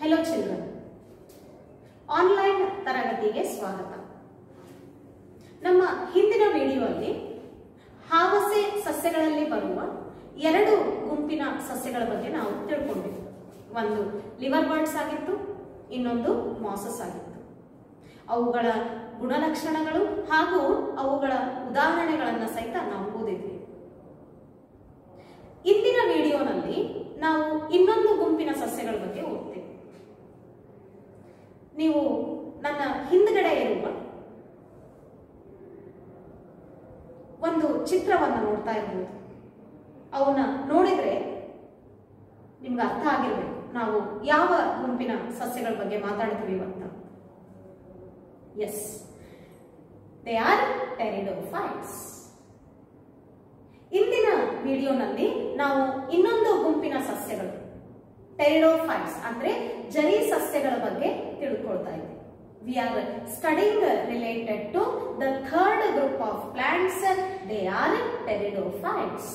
Hello children online ತರಗತಿಗೆ ಸ್ವಾಗತ ನಮ್ಮ ಹಿಂದಿನ ವಿಡಿಯೋಲ್ಲಿ ಹಾವಸೆ ಸಸ್ಯಗಳಲ್ಲಿ ಬರುವ ಎರಡು ಗುಂಪಿನ ಸಸ್ಯಗಳ ಬಗ್ಗೆ ನಾವು ತಿಳ್ಕೊಂಡಿದ್ವಿ ಒಂದು ಲಿವರ್ ಬರ್ಡ್ಸ್ ಆಗಿತ್ತು ಇನ್ನೊಂದು ಮಾಸಸ್ ಆಗಿತ್ತು ಅವುಗಳ ಗುಣಲಕ್ಷಣಗಳು ಹಾಗೂ ಅವುಗಳ ಉದಾಹರಣೆಗಳನ್ನು ಸಹಿತ ನಾವು ಓದಿದ್ವಿ ಇಂದಿನ ವಿಡಿಯೋನಲ್ಲಿ ನಾವು ಇನ್ನೊಂದು ಗುಂಪಿನ ಸಸ್ಯಗಳ ಬಗ್ಗೆ ಓದ್ತೇವೆ ನೀವು ನನ್ನ ಹಿಂದ್ಗಡೆ ಇರುವ ಒಂದು ಚಿತ್ರವನ್ನ ನೋಡ್ತಾ ಇರ್ಬೋದು ಅವನ್ನ ನೋಡಿದ್ರೆ ನಿಮ್ಗೆ ಅರ್ಥ ಆಗಿರ್ಬೇಕು ನಾವು ಯಾವ ಗುಂಪಿನ ಸಸ್ಯಗಳ ಬಗ್ಗೆ ಮಾತಾಡ್ತೀವಿ ಅಂತ ಎಸ್ ದೇ ಆರ್ ಟೆರಿಡೋಫೈಟ್ಸ್ ಇಂದಿನ ವಿಡಿಯೋನಲ್ಲಿ ನಾವು ಇನ್ನೊಂದು ಗುಂಪಿನ ಸಸ್ಯಗಳು ಟೆರಿಡೋಫೈಟ್ಸ್ ಅಂದ್ರೆ ಜರಿ ಸಸ್ಯಗಳ ಬಗ್ಗೆ ತಿಳ್ಕೊಳ್ತಾ ಇದ್ದೀವಿ we are studying related to the third group of plants they are pteridophytes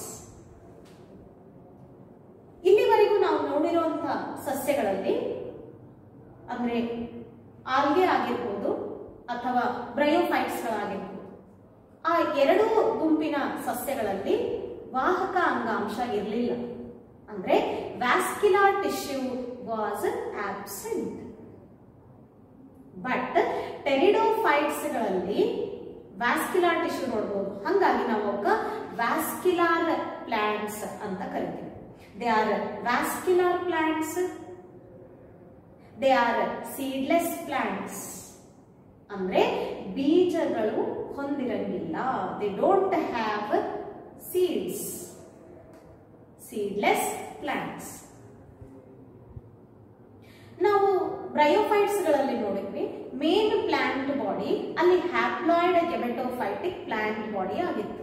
ಇಲ್ಲಿವರೆಗೂ ನಾವು ನೋಡಿರುವಂತಹ ಸಸ್ಯಗಳಲ್ಲಿ ಅಂದ್ರೆ ಆಲ್ಗೆ ಆಗಿರ್ಬೋದು ಅಥವಾ ಬ್ರಯೋಫೈಟ್ಸ್ಗಳಾಗಿರ್ಬೋದು ಆ ಎರಡೂ ಗುಂಪಿನ ಸಸ್ಯಗಳಲ್ಲಿ ವಾಹಕ ಅಂಗಾಂಶ ಇರಲಿಲ್ಲ ಅಂದ್ರೆ vascular tissue was absent but ಟೆರಿಡೋಫೈಟ್ಸ್ಗಳಲ್ಲಿ ವ್ಯಾಸ್ಕ್ಯುಲಾರ್ ಟಿಶ್ಯೂ ನೋಡ್ಬೋದು ಹಂಗಾಗಿ ನಾವು ಅವಕ್ಕ ವ್ಯಾಸ್ಕ್ಯುಲಾರ್ ಪ್ಲಾಂಟ್ಸ್ ಅಂತ ಕರಿತೀವಿ they are vascular plants they are seedless plants ಅಂದ್ರೆ ಬೀಜಗಳು ಹೊಂದಿರಂಗಿಲ್ಲ they don't have seeds seedless plants ನಾವು ಬ್ರಯೋಫೈಟ್ಸ್ ಗಳಲ್ಲಿ ನೋಡಿದ್ವಿ ಮೇನ್ ಪ್ಲಾಂಟ್ ಬಾಡಿ ಅಲ್ಲಿ ಹ್ಯಾಪ್ಲಾಯ್ಡ್ ಗೆಮೆಟೋಫೈಟಿಕ್ ಪ್ಲಾಂಟ್ ಬಾಡಿ ಆಗಿತ್ತು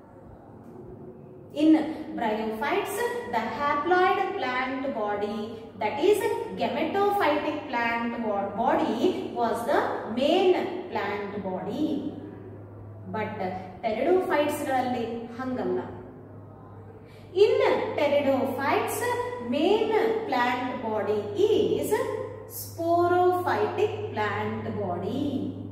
in bryophytes the haploid plant body that is gametophytic plant body was the main plant body but pteridophytes ಗಳಲ್ಲಿ ಹಂಗಲ್ಲ in pteridophytes main plant body is sporophytic plant body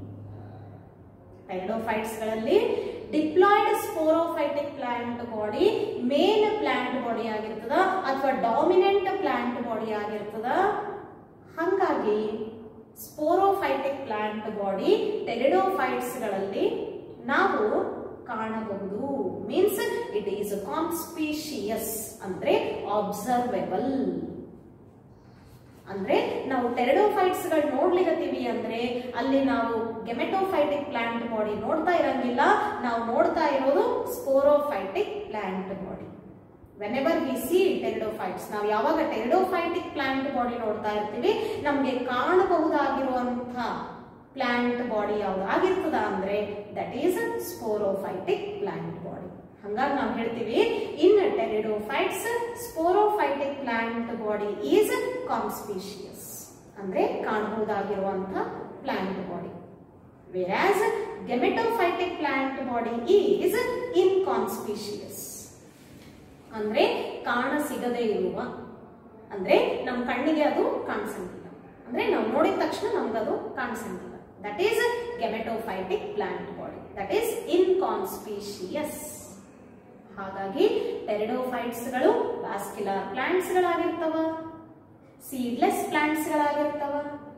pteridophytes ಗಳಲ್ಲಿ diploid sporophytic plant body main plant body ಆಗಿರ್ತದ ಅಥವಾ dominant plant body ಆಗಿರ್ತದ ಹಂಗಾಗಿ sporophytic plant body pteridophytes ಗಳಲ್ಲಿ ನಾವು ಕಾಣಬಹುದು ಮೀನ್ಸ್ ಇಟ್ ಈಸ್ ಕಾನ್ಸ್ಪೀಶಿಯಸ್ ಅಂದ್ರೆ ಆಬ್ಸರ್ವೆಬಲ್ ಅಂದ್ರೆ ನಾವು ಟೆರಡೋಫೈಟ್ಸ್ ಗಳು ನೋಡ್ಲಿಕತ್ತೀವಿ ಅಂದ್ರೆ ಅಲ್ಲಿ ನಾವು ಗೆಮೆಟೋಫೈಟಿಕ್ ಪ್ಲಾಂಟ್ ಬಾಡಿ ನೋಡ್ತಾ ಇರಂಗಿಲ್ಲ ನಾವು ನೋಡ್ತಾ ಇರೋದು sporophytic plant body whenever we see pteridophytes ನಾವು ಯಾವಾಗ ಟೆರಿಡೋಫೈಟಿಕ್ ಪ್ಲಾಂಟ್ ಬಾಡಿ ನೋಡ್ತಾ ಇರ್ತೀವಿ ನಮ್ಗೆ ಕಾಣಬಹುದಾಗಿರುವಂತಹ ಪ್ಲಾಂಟ್ ಬಾಡಿ ಯಾವ್ದು ಆಗಿರ್ತದ ಅಂದ್ರೆ that is sporophytic plant body ಹಂಗಾಗಿ ನಾವು ಹೇಳ್ತೀವಿ in pteridophytes sporophytic plant body is conspicuous ಅಂದ್ರೆ ಕಾಣಬಹುದಾಗಿರುವಂತಹ plant body whereas gametophytic plant body is inconspicuous ಅಂದ್ರೆ ಕಾಣ ಸಿಗದೇ ಇರುವ ಅಂದ್ರೆ ನಮ್ಮ ಕಣ್ಣಿಗೆ ಅದು ಕಾಣಿಸಂಗಿಲ್ಲ ಅಂದ್ರೆ ನಾವು ನೋಡಿದ ತಕ್ಷಣ ನಮ್ಗದು ಕಾಣಿಸಂಗಿಲ್ಲ that is gametophytic plant body that is inconspicuous ಹಾಗಾಗಿ ಟೆರಿಡೋಫೈಟ್ಸ್ ಗಳು ವ್ಯಾಸ್ಕ್ಯುಲಾರ್ ಪ್ಲಾಂಟ್ಸ್ ಗಳಾಗಿರ್ತವ ಸೀಡ್ಲೆಸ್ ಪ್ಲಾಂಟ್ಸ್ ಗಳಾಗಿರ್ತವ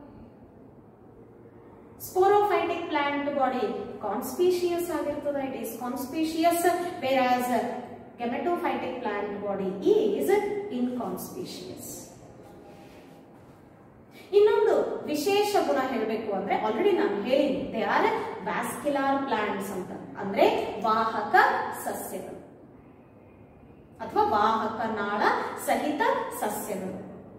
ಸ್ಪೋರೋಫೈಟಿಕ್ ಪ್ಲಾಂಟ್ ಬಾಡಿ ಕಾನ್ಸ್ಪೀಶಿಯಸ್ ಆಗಿರ್ತದ it is conspicuous whereas gametophytic plant body is inconspicuous ಇನ್ನೊಂದು ವಿಶೇಷ ಗುಣ ಹೇಳಬೇಕು ಅಂದ್ರೆ ಆಲ್ರೆಡಿ ನಾನು ಹೇಳಿನಿ ದೇ ಆರ್ ವ್ಯಾಸ್ಕ್ಯುಲಾರ್ ಪ್ಲಾಂಟ್ಸ್ ಅಂತ ಅಂದ್ರೆ ವಾಹಕ ಸಸ್ಯಗಳು ಅಥವಾ ವಾಹಕ ನಾಳ ಸಹಿತ ಸಸ್ಯಗಳು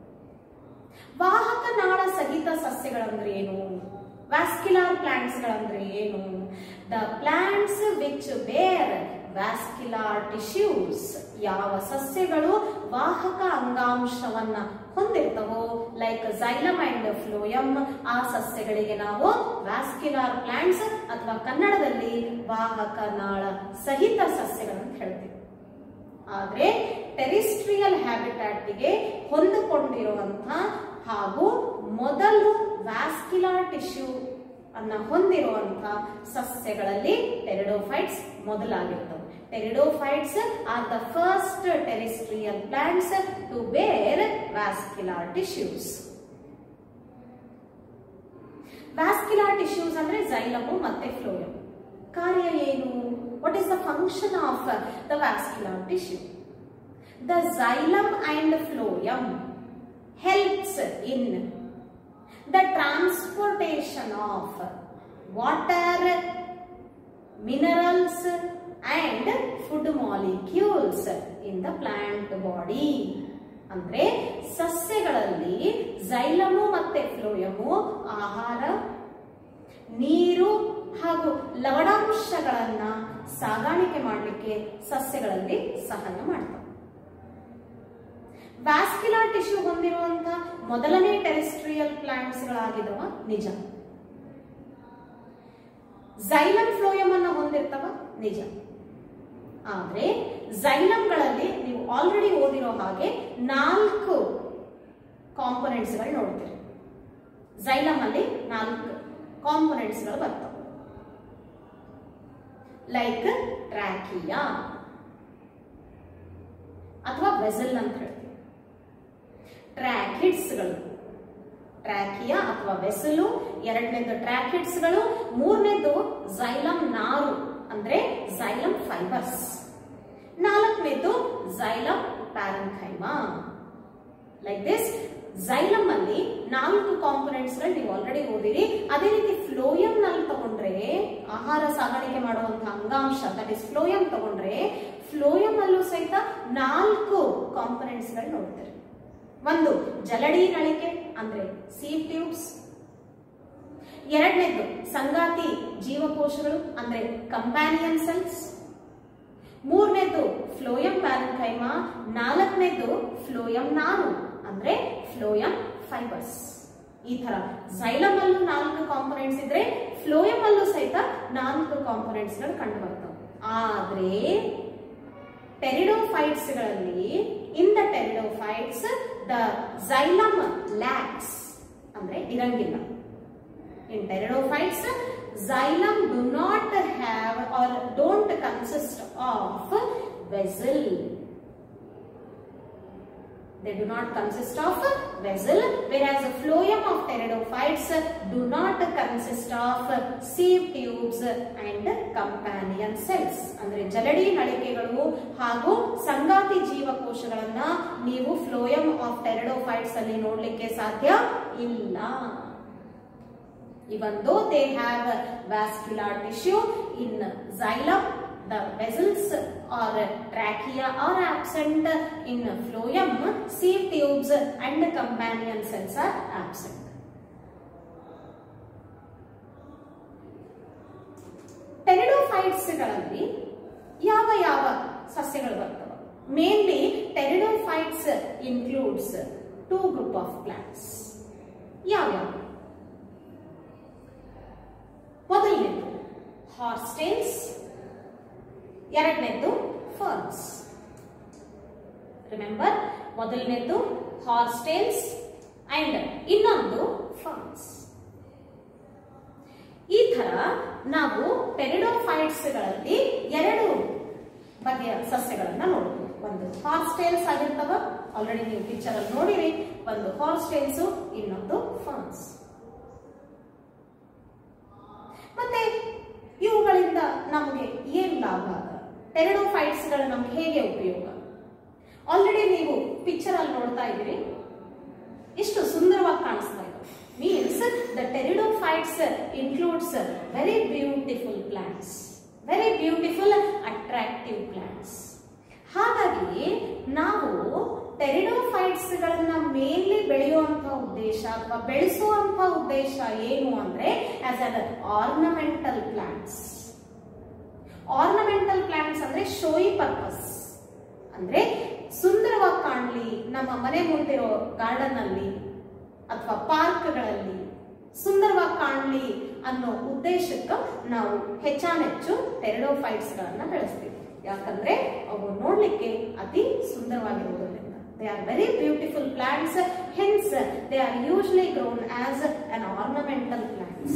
ವಾಹಕ ನಾಳ ಸಹಿತ ಸಸ್ಯಗಳಂದ್ರೆ ಏನು ವ್ಯಾಸ್ಕ್ಯುಲಾರ್ ಪ್ಲಾಂಟ್ಸ್ ಗಳಂದ್ರೆ ಏನು the plants which bear vascular tissues ಯಾವ ಸಸ್ಯಗಳು ವಾಹಕ ಅಂಗಾಂಶವನ್ನ ಹೊಂದಿರ್ತವೋ ಲೈಕ್ ಝೈಲಮ್ ಅಂಡ್ ಫ್ಲೋಯಮ್ ಆ ಸಸ್ಯಗಳಿಗೆ ನಾವು ವ್ಯಾಸ್ಕ್ಯುಲಾರ್ ಪ್ಲಾಂಟ್ಸ್ ಅಥವಾ ಕನ್ನಡದಲ್ಲಿ ವಾಹಕ ನಾಳ ಸಹಿತ ಸಸ್ಯಗಳಂತ ಹೇಳ್ತೀವಿ ಆದ್ರೆ ಟೆರಿಸ್ಟ್ರಿಯಲ್ ಹ್ಯಾಬಿಟ್ಯಾಟ್ಗೆ ಹೊಂದಿಕೊಂಡಿರುವಂತಹ ಹಾಗೂ ಮೊದಲು ವ್ಯಾಸ್ಕ್ಯುಲಾರ್ ಟಿಶ್ಯೂ ಅನ್ನ ಹೊಂದಿರುವಂತಹ ಸಸ್ಯಗಳಲ್ಲಿ ಟೆರಿಡೋಫೈಟ್ಸ್ ಮೊದಲಾಗಿರ್ತವೆ pteridophytes are the first terrestrial plants to bear vascular tissues vascular tissues ಅಂದ್ರೆ ಜೈಲಮು ಮತ್ತೆ ಫ್ಲೋಯಮ್ ಕಾರ್ಯ ಏನು what is the function of the vascular tissue the xylem and phloem helps in the transportation of water, minerals and food molecules in the plant body. ಅಂದ್ರೆ ಸಸ್ಯಗಳಲ್ಲಿ ಜೈಲಮು ಮತ್ತೆ ಫ್ಲೋಯಮು ಆಹಾರ ನೀರು ಹಾಗೂ ಲವಣಾಂಶಗಳನ್ನ ಸಾಗಾಣಿಕೆ ಮಾಡಲಿಕ್ಕೆ ಸಸ್ಯಗಳಲ್ಲಿ ಸಹಾಯ ಮಾಡ್ತವೆ ವ್ಯಾಸ್ಕ್ಯುಲಾರ್ ಟಿಶ್ಯೂ ಹೊಂದಿರುವಂತಹ ಮೊದಲನೇ ಟೆರೆಸ್ಟ್ರಿಯಲ್ ಪ್ಲಾಂಟ್ಸ್ ಗಳಾಗಿದವ ನಿಜ ಜೈಲಮ್ ಫ್ಲೋಯಮ್ ಅನ್ನ ಹೊಂದಿರ್ತವ ನಿಜ ಆದ್ರೆ ಗಳಲ್ಲಿ ನೀವು ಆಲ್ರೆಡಿ ಓದಿರೋ ಹಾಗೆ ನಾಲ್ಕು ಕಾಂಪೊನೆಂಟ್ಸ್ ಗಳು ನೋಡ್ತೀರಿ ಜೈಲಮ್ ಅಲ್ಲಿ ನಾಲ್ಕು ಕಾಂಪೊನೆಂಟ್ಸ್ ಗಳು ಬರ್ತವೆ ಲೈಕ್ ಟ್ರ್ಯಾಕಿಯಾ ಅಥವಾ ವೆಸಲ್ ಅಂತ ಹೇಳ್ತೀವಿ ಟ್ರ್ಯಾಕಿಡ್ಸ್ಗಳು ಟ್ರ್ಯಾಕಿಯಾ ಅಥವಾ ವೆಸಲು ಎರಡನೇದು ಟ್ರ್ಯಾಕಿಡ್ಸ್ಗಳು ಮೂರನೇದು ಜೈಲಮ್ ನಾರು ಅಂದ್ರೆ ಜೈಲಮ್ ಫೈಬರ್ಸ್ ನಾಲ್ಕನೇದು xylem parenchyma like this xylem ಅಲ್ಲಿ ನಾಲ್ಕು ಕಾಂಪೊನೆಂಟ್ಸ್ ಗಳು ನೀವು ಆಲ್ರೆಡಿ ಓದಿರಿ ಅದೇ ರೀತಿ ಫ್ಲೋಯಂ ನಲ್ಲಿ ತಗೊಂಡ್ರೆ ಆಹಾರ ಸಾಗಾಣಿಕೆ ಮಾಡುವಂತಹ ಅಂಗಾಂಶ ದಟ್ ಇಸ್ ಫ್ಲೋಯಂ ತಗೊಂಡ್ರೆ ಫ್ಲೋಯಂ ಅಲ್ಲೂ ಸಹಿತ ನಾಲ್ಕು ಕಾಂಪೊನೆಂಟ್ಸ್ ಗಳು ನೋಡ್ತಾರೆ ಒಂದು ಜಲಡಿ ನಳಿಕೆ ಅಂದ್ರೆ ಸೀವ್ ಟ್ಯೂಬ್ಸ್ ಎರಡನೇದು ಸಂಗಾತಿ ಜೀವಕೋಶಗಳು ಅಂದ್ರೆ ಕಂಪ್ಯಾನಿಯನ್ ಸೆಲ್ಸ್ ಮೂರನೇದು ಫ್ಲೋಯಂ ಪ್ಯಾರಂಕೈಮಾ ನಾಲ್ಕನೇದು ಫ್ಲೋಯಂ ನಾರು ಅಂದ್ರೆ ಫ್ಲೋಯಂ ಫೈಬರ್ಸ್ ಈ ತರ ಜೈಲಮ್ ಅಲ್ಲೂ ನಾಲ್ಕು ಕಾಂಪೊನೆಂಟ್ಸ್ ಇದ್ರೆ ಫ್ಲೋಯಂ ಅಲ್ಲೂ ಸಹಿತ ನಾಲ್ಕು ಕಾಂಪೊನೆಂಟ್ಸ್ ಗಳು ಕಂಡು ಬರ್ತವೆ ಆದ್ರೆ ಟೆರಿಡೋಫೈಟ್ಸ್ ಗಳಲ್ಲಿ in the pteridophytes the xylem lacks ಅಂದ್ರೆ ಇರಂಗಿಲ್ಲ in pteridophytes xylem do not have or don't consist of vessel they do not consist of vessel whereas the phloem of pteridophytes do not consist of sieve tubes and companion cells ಅಂದ್ರೆ ಜಲಡಿ ನಳಿಕೆಗಳು ಹಾಗೂ ಸಂಗಾತಿ ಜೀವಕೋಶಗಳನ್ನ ನೀವು phloem of pteridophytes ಅಲ್ಲಿ ನೋಡ್ಲಿಕ್ಕೆ ಸಾಧ್ಯ ಇಲ್ಲ even though they have vascular tissue in xylem the vessels or trachea are absent in phloem sieve tubes and companion cells are absent pteridophytes ಗಳಲ್ಲಿ ಯಾವ ಯಾವ ಸಸ್ಯಗಳು ಬರ್ತವೆ mainly pteridophytes includes two group of plants ಯಾವ್ಯಾವ ಮೊದಲನೇದು ಹಾರ್ಸ್ಟೇಲ್ಸ್ ಎರಡನೇದು ferns remember ಮೊದಲನೇದು ಹಾರ್ಸ್ಟೇಲ್ಸ್ and ಇನ್ನೊಂದು ಫರ್ನ್ಸ್ ಈ ತರ ನಾವು ಟೆರಿಡೋಫೈಟ್ಸ್ ಗಳಲ್ಲಿ ಎರಡು ಬಗೆಯ ಸಸ್ಯಗಳನ್ನ ನೋಡ್ತೀವಿ ಒಂದು ಹಾರ್ಸ್ಟೇಲ್ಸ್ ಆಗಿರ್ತವ ಆಲ್ರೆಡಿ ನೀವು ಪಿಕ್ಚರ್ ಅಲ್ಲಿ ನೋಡಿರಿ ಒಂದು ಹಾರ್ಸ್ಟೇಲ್ಸ್ ಇನ್ನೊಂದು ಫರ್ನ್ಸ್ ಮತ್ತೆ ಇವುಗಳಿಂದ ನಮಗೆ ಏನ್ ಲಾಭ ಅದ ಟೆರಿಡೋಫೈಟ್ಸ್ ಗಳು ನಮ್ಗೆ ಹೇಗೆ ಉಪಯೋಗ ಆಲ್ರೆಡಿ ನೀವು ಪಿಕ್ಚರ್ ಅಲ್ಲಿ ನೋಡ್ತಾ ಇದ್ದೀರಿ ಎಷ್ಟು ಸುಂದರವಾಗಿ ಕಾಣಿಸ್ತಾ ಇದೆ means the pteridophytes includes very beautiful plants very beautiful attractive plants ಹಾಗಾಗಿ ನಾವು ಟೆರಿಡೋಫೈಟ್ಸ್ ಗಳನ್ನ ಮೇನ್ಲಿ ಬೆಳೆಯುವಂತ ಉದ್ದೇಶ ಅಥವಾ ಬೆಳೆಸುವಂತ ಉದ್ದೇಶ ಏನು ಅಂದ್ರೆ as an ornamental plants ornamental plants ಅಂದ್ರೆ ಶೋಯಿ ಪರ್ಪಸ್ ಅಂದ್ರೆ ಸುಂದರವಾಗಿ ಕಾಣಲಿ ನಮ್ಮ ಮನೆ ಮುಂದಿರೋ ಗಾರ್ಡನ್ ಅಲ್ಲಿ ಅಥವಾ ಪಾರ್ಕ್ಗಳಲ್ಲಿ ಸುಂದರವಾಗಿ ಕಾಣಲಿ ಅನ್ನೋ ಉದ್ದೇಶಕ್ಕೆ ನಾವು ಹೆಚ್ಚಾನೆಚ್ಚು ಟೆರಿಡೋಫೈಟ್ಸ್ ಗಳನ್ನ ಬೆಳೆಸ್ತೀವಿ ಯಾಕಂದ್ರೆ ಅವು ನೋಡ್ಲಿಕ್ಕೆ ಅತಿ ಸುಂದರವಾಗಿರುವುದರಿಂದ they are very beautiful plants hence they are usually grown as an ornamental plants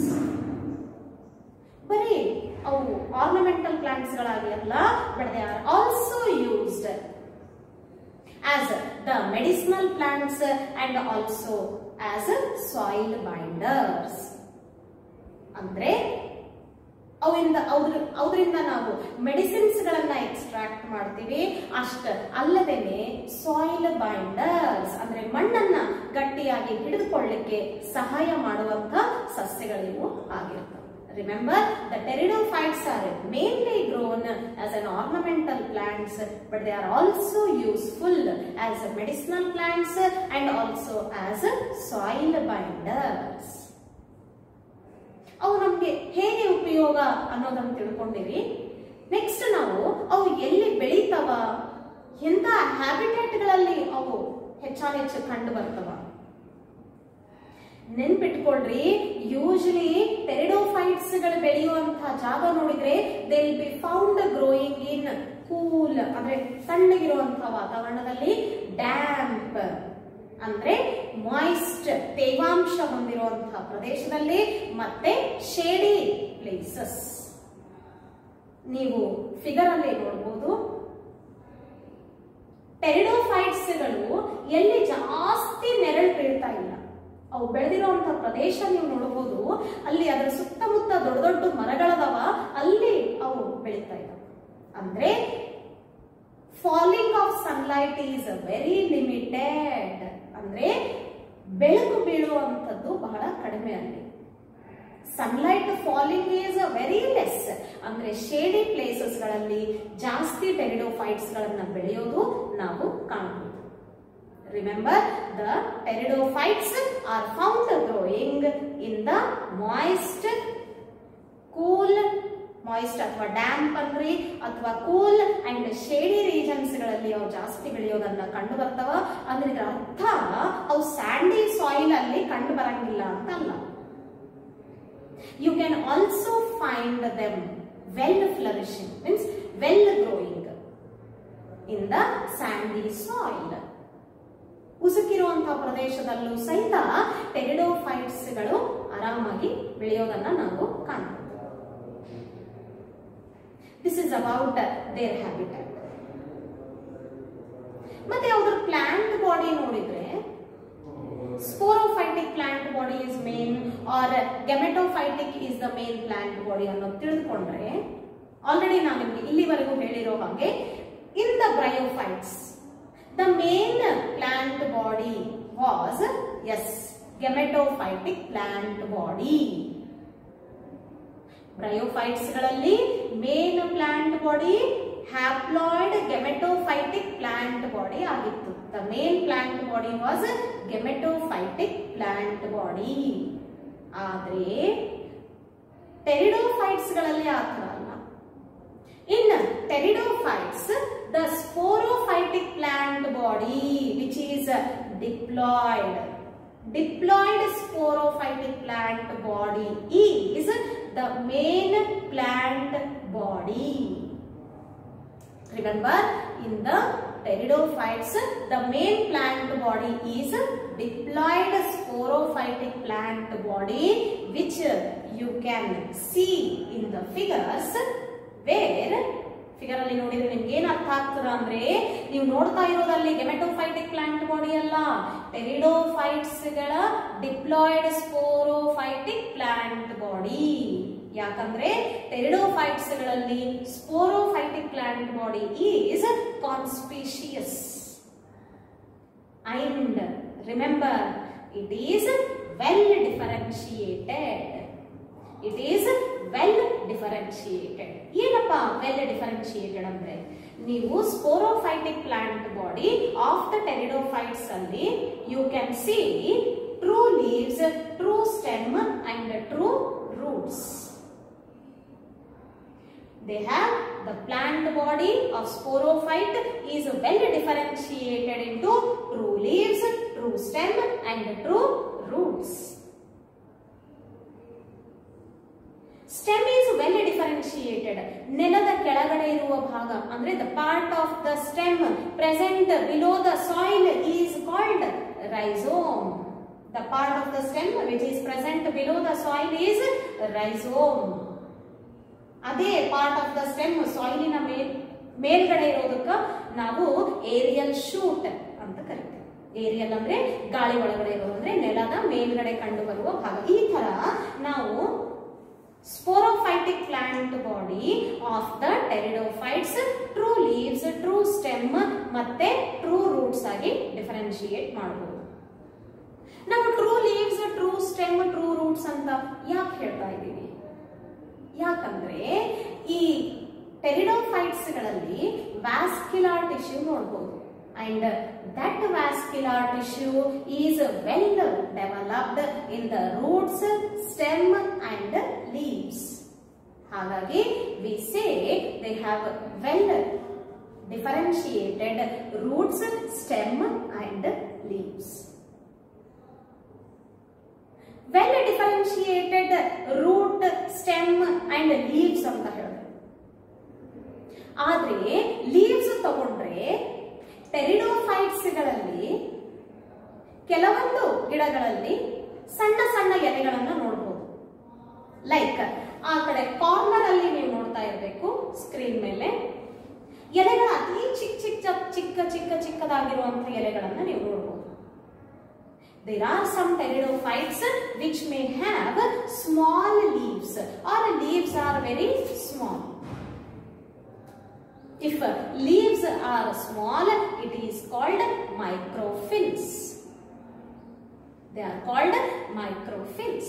ಬರೀ ಅವು ಆರ್ನಮೆಂಟಲ್ ಪ್ಲಾಂಟ್ಸ್ ಗಳಾಗಿ ಅಲ್ಲ but they are also used as the medicinal plants and also as soil binders ಅಂದ್ರೆ ಅವರಿಂದ ಅವ್ರ ಅವರಿಂದ ನಾವು ಮೆಡಿಸಿನ್ಸ್ ಗಳನ್ನ ಎಕ್ಸ್ಟ್ರಾಕ್ಟ್ ಮಾಡ್ತೀವಿ ಅಷ್ಟ ಅಲ್ಲದೇನೆ ಸಾಯಿಲ್ ಬೈಂಡರ್ಸ್ ಅಂದ್ರೆ ಮಣ್ಣನ್ನ ಗಟ್ಟಿಯಾಗಿ ಹಿಡಿದುಕೊಳ್ಳಿಕ್ಕೆ ಸಹಾಯ ಮಾಡುವಂತ ಸಸ್ಯಗಳಿವು ಆಗಿರ್ತವೆ Remember, the pteridophytes are mainly grown as an ornamental plants, but they are also useful as medicinal plants and also as soil binders. ಅವು ನಮ್ಗೆ ಹೇಗೆ ಉಪಯೋಗ ಅನ್ನೋದನ್ನು ತಿಳ್ಕೊಂಡಿವಿ ನೆಕ್ಸ್ಟ್ ನಾವು ಅವು ಎಲ್ಲಿ ಬೆಳೀತಾವ ಎಂತ ಹ್ಯಾಬಿಟೇಟ್ಗಳಲ್ಲಿ ಅವು ಹೆಚ್ಚಾನೆಚ್ಚು ಕಂಡು ಬರ್ತವ ನೆನ್ಪಿಟ್ಕೊಳ್ರಿ ಯೂಶಲಿ ಟೆರಿಡೋಫೈಟ್ಸ್ ಗಳು ಬೆಳೆಯುವಂತಹ ಜಾಗ ನೋಡಿದ್ರೆ they will be found growing in cool ಅಂದ್ರೆ ತಣ್ಣಗಿರುವಂತಹ ವಾತಾವರಣದಲ್ಲಿ ಡ್ಯಾಂಪ್ ಅಂದ್ರೆ ಮಾಯಿಸ್ಟ್ ತೇವಾಂಶ ಹೊಂದಿರುವಂತಹ ಪ್ರದೇಶದಲ್ಲಿ ಮತ್ತೆ ಶೇಡಿ ಪ್ಲೇಸಸ್ ನೀವು ಫಿಗರ್ ಅಲ್ಲಿ ನೋಡಬಹುದು ಟೆರಿಡೋಫೈಟ್ಸ್ ಗಳು ಎಲ್ಲಿ ಜಾಸ್ತಿ ನೆರಳು ಬೀಳ್ತಾ ಇಲ್ಲ ಅವು ಬೆಳೆದಿರುವಂತಹ ಪ್ರದೇಶ ನೀವು ನೋಡಬಹುದು ಅಲ್ಲಿ ಅದರ ಸುತ್ತಮುತ್ತ ದೊಡ್ಡ ದೊಡ್ಡ ಮರಗಳದವ ಅಲ್ಲಿ ಅವು ಬೆಳೀತಾ ಇದ್ದಾವೆ ಅಂದ್ರೆ falling of sunlight is very limited ಅಂದ್ರೆ ಬೆಳಕು ಬೀಳುವಂಥದ್ದು ಬಹಳ ಕಡಿಮೆ ಅಲ್ಲಿ sunlight falling is very less ಅಂದ್ರೆ ಶೇಡಿ ಪ್ಲೇಸಸ್ ಗಳಲ್ಲಿ ಜಾಸ್ತಿ ಟೆರಿಡೋಫೈಟ್ಸ್ ಗಳನ್ನ ಬೆಳೆಯೋದು ನಾವು ಕಾಣಬಹುದು Remember, the pteridophytes are found growing in the moist, cool, moist ಅಥವಾ ಡ್ಯಾಂಪ್ ಅನ್ರಿ ಅಥವಾ ಕೂಲ್ ಅಂಡ್ ಶೇಡಿ ರೀಜನ್ಸ್ ಗಳಲ್ಲಿ ಅವು ಜಾಸ್ತಿ ಬೆಳೆಯೋದನ್ನ ಕಂಡು ಬರ್ತಾವ ಅಂದ್ರೆ ಇದರ ಅರ್ಥ ಅವು ಸ್ಯಾಂಡಿ ಸಾಯಿಲ್ ಅಲ್ಲಿ ಕಂಡು ಬರಂಗಿಲ್ಲ ಅಂತ ಅಲ್ಲ you can also find them well flourishing means well growing in the sandy soil ಉಸುಕಿರುವಂತಹ ಪ್ರದೇಶದಲ್ಲೂ ಸಹಿತ ಟೆರಿಡೋಫೈಟ್ಸ್ ಗಳು ಆರಾಮಾಗಿ ಬೆಳೆಯೋದನ್ನ ನಾವು ಕಾಣಬಹುದು this is about their habitat ಮತ್ತೆ ಅವ್ರ ಪ್ಲಾಂಟ್ ಬಾಡಿ ನೋಡಿದ್ರೆ sporophytic plant body is main or gametophytic is the main plant body ಅನ್ನೋದು ತಿಳಿದುಕೊಂಡ್ರೆ ಆಲ್ರೆಡಿ ನಾನು ನಿಮ್ಗೆ ಇಲ್ಲಿವರೆಗೂ ಹೇಳಿರೋ ಹಾಗೆ in the bryophytes the main plant body was as gametophytic plant body bryophytes ಗಳಲ್ಲಿ main plant body haploid gametophytic plant body ಆಗಿತ್ತು the main plant body was gametophytic plant body ಆದ್ರೆ ಟೆರಿಡೋಫೈಟ್ಸ್ ಗಳಲ್ಲಿ ಆ ಥರ ಅಲ್ಲ in pteridophytes the sporophytic plant body which is diploid diploid sporophytic plant body is the main plant body. Remember, in the pteridophytes, the main plant body is diploid sporophytic plant body, which you can see in the figures where figure ಅಲ್ಲಿ ನೋಡಿದ್ರೆ ನಿಮ್ಗೆ ಏನ್ ಅರ್ಥ ಆಗ್ತದ ಅಂದ್ರೆ ನೀವು ನೋಡ್ತಾ ಇರೋದಲ್ಲಿ ಗೆಮೆಟೋಫೈಟಿಕ್ ಪ್ಲಾಂಟ್ ಬಾಡಿ ಅಲ್ಲ ಟೆರಿಡೋಫೈಟ್ಸ್ ಗಳ ಡಿಪ್ಲಾಯ್ಡ್ ಸ್ಪೋರೋಫೈಟಿಕ್ ಪ್ಲಾಂಟ್ ಬಾಡಿ ಯಾಕಂದ್ರೆ ಟೆರಿಡೋಫೈಟ್ಸ್ ಗಳಲ್ಲಿ sporophytic plant body is conspicuous and remember it is well differentiated it is well differentiated ಏನಪ್ಪ ವೆಲ್ ಡಿಫರೆನ್ಶಿಯೇಟೆಡ್ ಅಂದ್ರೆ ನೀವು sporophytic plant body of the pteridophytes ಅಲ್ಲಿ you can see true leaves true stem and true roots They have the plant body of sporophyte is well differentiated into true leaves, true stem and true roots. Stem is well differentiated differentiated ನೆಲದ ಕೆಳಗಡೆ ಇರುವ ಭಾಗ ಅಂದ್ರೆ the part of the stem present below the soil is called rhizome the part of the stem which is present below the soil is rhizome ಅದೇ part of the stem ಸಾಯಿಲಿನ ಮೇಲ್ ಮೇಲ್ಗಡೆ ಇರೋದಕ್ಕ ನಾವು aerial shoot ಅಂತ ಕರಿತೀವಿ aerial ಅಂದ್ರೆ ಗಾಳಿ ಒಳಗಡೆ ಇರೋದು ಅಂದ್ರೆ ನೆಲದ ಮೇಲ್ಗಡೆ ಕಂಡು ಬರುವ ಭಾಗ ಈ ತರ ನಾವು sporophytic plant body of the pteridophytes true leaves true stem ಮತ್ತೆ ಟ್ರೂ ರೂಟ್ಸ್ ಆಗಿ ಡಿಫರೆನ್ಶಿಯೇಟ್ ಮಾಡಬಹುದು ನಾವು true leaves true stem true roots ಅಂತ ಯಾಕೆ ಹೇಳ್ತಾ ಇದ್ದೀವಿ ಯಾಕಂದ್ರೆ ಈ ಟೆರಿಡೋಫೈಟ್ಸ್ ಗಳಲ್ಲಿ ವ್ಯಾಸ್ಕ್ಯುಲಾರ್ ಟಿಶ್ಯೂ ನೋಡಬಹುದು and that vascular tissue is well developed in the roots stem and leaves ಹಾಗಾಗಿ we say they have well differentiated roots stem and leaves well differentiated root stem and leaves ಅಂತ ಹೇಳಿದ್ರೆ ಆದ್ರೆ leaves ತಗೊಂಡ್ರೆ pteridophytes ಗಳಲ್ಲಿ ಕೆಲವೊಂದು ಗಿಡಗಳಲ್ಲಿ ಸಣ್ಣ ಸಣ್ಣ ಎಲೆಗಳನ್ನ ನೋಡಬಹುದು ಲೈಕ್ ಆ ಕಡೆ ಕಾರ್ನರ್ ಅಲ್ಲಿ ನೀವು ನೋಡ್ತಾ ಇರಬೇಕು ಸ್ಕ್ರೀನ್ ಮೇಲೆ ಎಲೆಗಳ ಅತಿ ಚಿಕ್ಕ ಚಿಕ್ಕ ಚಿಕ್ಕ ಚಿಕ್ಕ ಚಿಕ್ಕದಾಗಿರುವಂತಹ ಎಲೆಗಳನ್ನ ನೀವು ನೋಡಬಹುದು There are some pteridophytes which may have small leaves or leaves are very small. If leaves are small, it is called microphyls. They are called microphyls.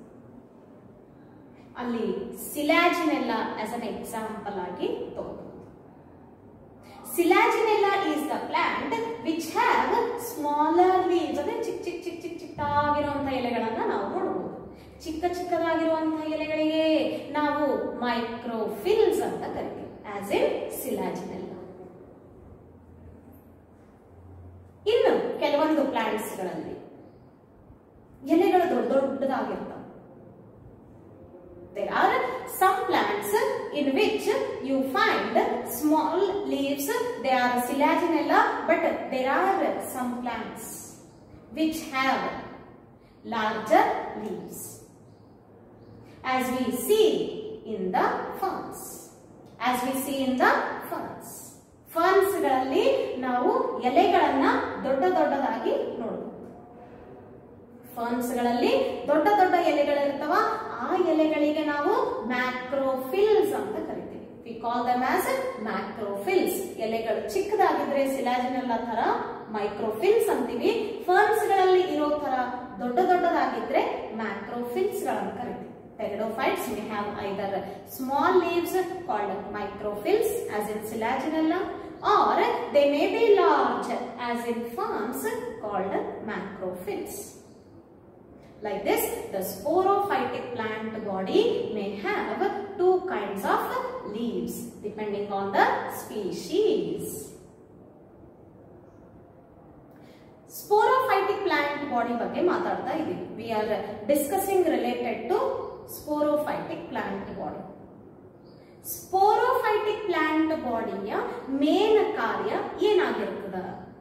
ಅಲ್ಲಿ ಸಿಲಾಜಿನೆಲ್ಲ ಆಸ್ ಅನ್ ಎಕ್ಸಾಂಪಲ್ ಆಗಿ ತಗೋಬಹುದು Selaginella is the plant which have smaller leaves ಅಂದ್ರೆ ಚಿಕ್ಕ ಚಿಕ್ಕ ಚಿಕ್ಕ ಚಿಕ್ಕ ಚಿಕ್ಕದಾಗಿರುವಂತಹ ಎಲೆಗಳನ್ನ ನಾವು ನೋಡಬಹುದು ಚಿಕ್ಕ ಚಿಕ್ಕದಾಗಿರುವಂತಹ ಎಲೆಗಳಿಗೆ ನಾವು ಮೈಕ್ರೋಫಿಲ್ಸ್ ಅಂತ ಕರಿತೀವಿ ಆಸ್ ಇನ್ ಸಿಲಾಜಿನೆಲ್ಲ ಇನ್ನು ಕೆಲವೊಂದು ಪ್ಲಾಂಟ್ಸ್ ಗಳಲ್ಲಿ ಎಲೆಗಳು ದೊಡ್ಡ ದೊಡ್ಡದಾಗಿರ್ತವೆ There are some plants in which you find small leaves. They are silaginella, but there are some plants which have larger leaves. As we see in the ferns. As we see in the ferns. Ferns ಗಳಲ್ಲಿ ನಾವು ಎಲೆಗಳನ್ನ ದೊಡ್ಡ ದೊಡ್ಡದಾಗಿ ನೋಡಬಹುದು ferns ಗಳಲ್ಲಿ ದೊಡ್ಡ ದೊಡ್ಡ ಎಲೆಗಳಿರ್ತಾವ ಆ ಎಲೆಗಳಿಗೆ ನಾವು ಮ್ಯಾಕ್ರೋಫಿಲ್ಸ್ ಅಂತ ಕರಿತೀವಿ ವಿ ಕಾಲ್ ದಮ್ ಆಸ್ ಮ್ಯಾಕ್ರೋಫಿಲ್ಸ್ ಎಲೆಗಳು ಚಿಕ್ಕದಾಗಿದ್ರೆ ಸಿಲಾಜಿನೆಲ್ಲ ತರ ಮೈಕ್ರೋಫಿಲ್ಸ್ ಅಂತೀವಿ ಫರ್ನ್ಸ್ ಗಳಲ್ಲಿ ಇರೋ ತರ ದೊಡ್ಡ ದೊಡ್ಡದಾಗಿದ್ರೆ ಮ್ಯಾಕ್ರೋಫಿಲ್ಸ್ ಗಳನ್ನ ಕರಿತೀವಿ Pteridophytes may have either small leaves called microphylls as in Silaginella or they may be large as in ferns called macrophylls. Like this, the sporophytic plant body may have two kinds of leaves depending on the species. Sporophytic plant body ಬಗ್ಗೆ ಮಾತಾಡ್ತಾ ಇದ್ದೀವಿ we are discussing related to sporophytic plant body sporophytic plant ಬಾಡಿಯ main ಕಾರ್ಯ ಏನಾಗಿರ್ತದ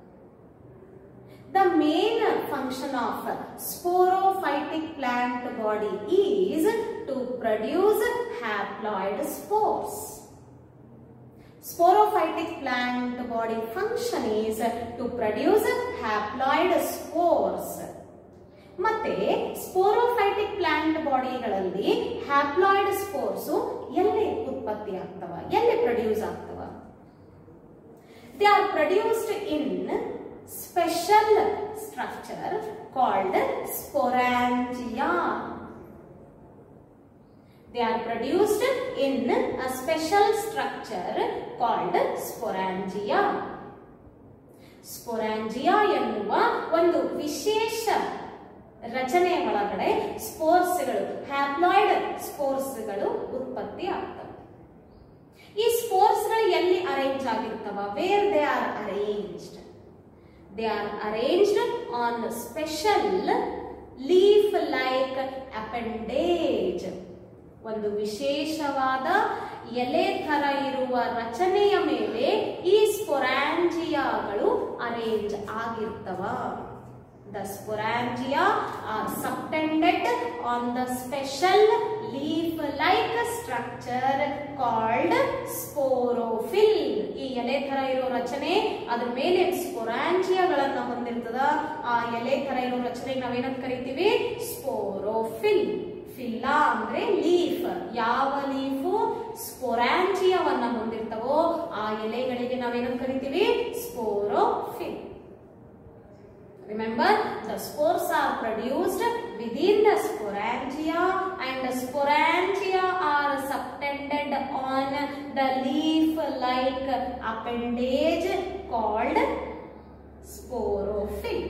the main function of sporophytic plant body is to produce haploid spores Sporophytic plant body function is to produce haploid spores. ಮತ್ತೆ sporophytic plant ಬಾಡಿಗಳಲ್ಲಿ haploid spores ಎಲ್ಲಿ ಉತ್ಪತ್ತಿ ಆಗ್ತವ ಎಲ್ಲಿ produce ಆಗ್ತವ they are produced in special structure called sporangia They are produced in a special structure called sporangia. Sporangia ಎನ್ನುವ ಒಂದು ವಿಶೇಷ ರಚನೆಯ ಒಳಗಡೆ ಸ್ಪೋರ್ಸ್ಗಳು ಹ್ಯಾಪ್ಲಾಯ್ಡ್ ಸ್ಪೋರ್ಸ್ಗಳು ಉತ್ಪತ್ತಿ ಆಗ್ತವೆ ಈ ಸ್ಪೋರ್ಸ್ಗಳು ಎಲ್ಲಿ ಅರೇಂಜ್ ಆಗಿರ್ತವ where they are arranged they are arranged on special leaf like appendage ಒಂದು ವಿಶೇಷವಾದ ಎಲೆ ತರ ಇರುವ ರಚನೆಯ ಮೇಲೆ ಈ ಸ್ಪೊರಾಂಜಿಯಾಗಳು ಅರೇಂಜ್ ಆಗಿರ್ತವ The sporangia are subtended on the special leaf-like structure called sporophyll. ಈ ಎಲೆ ತರ ಇರೋ ರಚನೆ ಅದ್ರ ಮೇಲೆ ಸ್ಪೊರಾಂಜಿಯಾಗಳನ್ನ ಹೊಂದಿರ್ತದ ಆ ಎಲೆ ತರ ಇರೋ ರಚನೆ ನಾವೇನಂತ ಕರಿತೀವಿ ಸ್ಪೋರೋಫಿಲ್ ಫಿಲ್ಲಾ ಅಂದ್ರೆ ಲೀಫ್ ಯಾವ ಲೀಫು ಸ್ಪೊರಾಂಜಿಯವನ್ನ ಹೊಂದಿರ್ತವೋ ಆ ಎಲೆಗಳಿಗೆ ನಾವೇನಂತ ಕರಿತೀವಿ ಸ್ಪೋರೋಫಿಲ್ Remember, the spores are produced within the sporangia and the sporangia are subtended on the leaf-like appendage called sporophyll.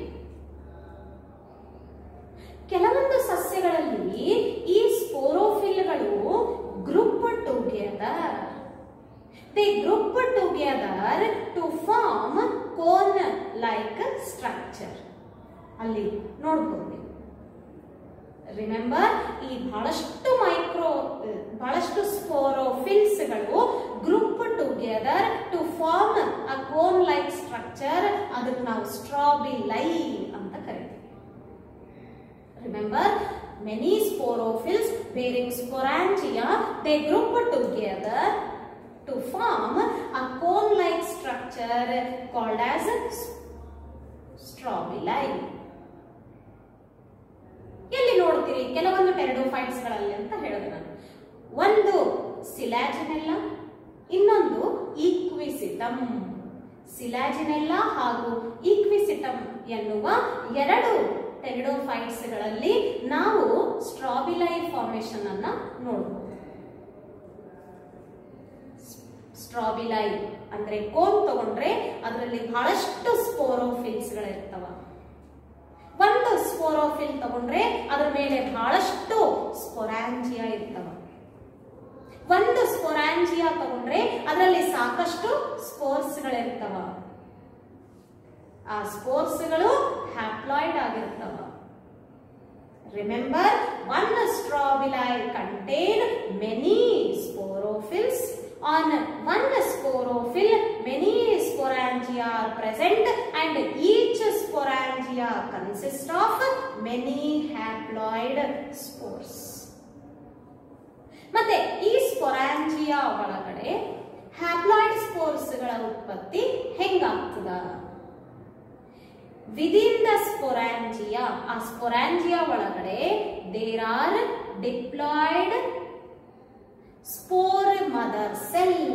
ಕೆಲವೊಂದು ಸಸ್ಯಗಳಲ್ಲಿ ಈ ಸ್ಪೋರೋಫಿಲ್ಗಳು group together they group together to form cone like structure ಅಲ್ಲಿ ನೋಡ್ಬೋದು ನೀವು ರಿಮೆಂಬರ್ ಈ ಬಹಳಷ್ಟು ಮೈಕ್ರೋ ಬಹಳಷ್ಟು ಸ್ಪೋರೋಫಿಲ್ಸ್ಗಳು group together to form a cone like structure ಅದಕ್ಕೆ ನಾವು ಸ್ಟ್ರಾಬಿಲೈ ಅಂತ ಕರಿತೀವಿ remember many sporophylls bearing sporangia they group together to form a cone-like structure called as strobili. ಎಲ್ಲಿ ನೋಡ್ತೀರಿ ಕೆಲವೊಂದು ಟೆರಡೋಫೈಟ್ಸ್ ಗಳಲ್ಲಿ ಅಂತ ಹೇಳಿದೆ ನಾನು ಒಂದು ಸಿಲಾಜಿನೆಲ್ಲ ಇನ್ನೊಂದು ಈಕ್ವಿಸಿಟಮ್ ಸಿಲಾಜಿನೆಲ್ಲ ಹಾಗೂ ಈಕ್ವಿಸಿಟಮ್ ಎನ್ನುವ ಎರಡು ಟೆರಿಡೋಫೈಟ್ಸ್ ಗಳಲ್ಲಿ ನಾವು ಸ್ಟ್ರಾಬಿಲೈ ಫಾರ್ಮೇಶನ್ ಅನ್ನ ನೋಡಬಹುದು ಸ್ಟ್ರಾಬಿಲೈ ಅಂದ್ರೆ ಕೋನ್ ತಗೊಂಡ್ರೆ ಅದರಲ್ಲಿ ಬಹಳಷ್ಟು ಸ್ಪೋರೋಫಿಲ್ಸ್ ಗಳಿರ್ತವ ಒಂದು ಸ್ಪೋರೋಫಿಲ್ ತಗೊಂಡ್ರೆ ಅದರ ಮೇಲೆ ಬಹಳಷ್ಟು ಸ್ಪೊರಾಂಜಿಯಾ ಇರ್ತವ ಒಂದು ಸ್ಪೊರಾಂಜಿಯಾ ತಗೊಂಡ್ರೆ ಅದರಲ್ಲಿ ಸಾಕಷ್ಟು ಸ್ಪೋರ್ಸ್ ಗಳಿರ್ತವ ಆ ಸ್ಪೋರ್ಸ್ ಗಳು ಹ್ಯಾಪ್ಲಾಯ್ಡ್ ಆಗಿರ್ತವ remember one strobili contain many sporophylls On one sporophyll, many sporangia are present and each sporangia consists of many haploid spores. ಮತ್ತೆ ಈ ಸ್ಪೊರಾಂಜಿಯಾ ಒಳಗಡೆ ಹ್ಯಾಪ್ಲಾಯ್ಡ್ ಸ್ಪೋರ್ಸ್ಗಳ ಉತ್ಪತ್ತಿ ಹೆಂಗಾಗ್ತದ ವಿದಿನ್ ದ ಸ್ಪೊರಾಂಜಿಯಾ ಆ ಸ್ಪೊರಾಂಜಿಯಾ ಒಳಗಡೆ there are diploid spore mother cell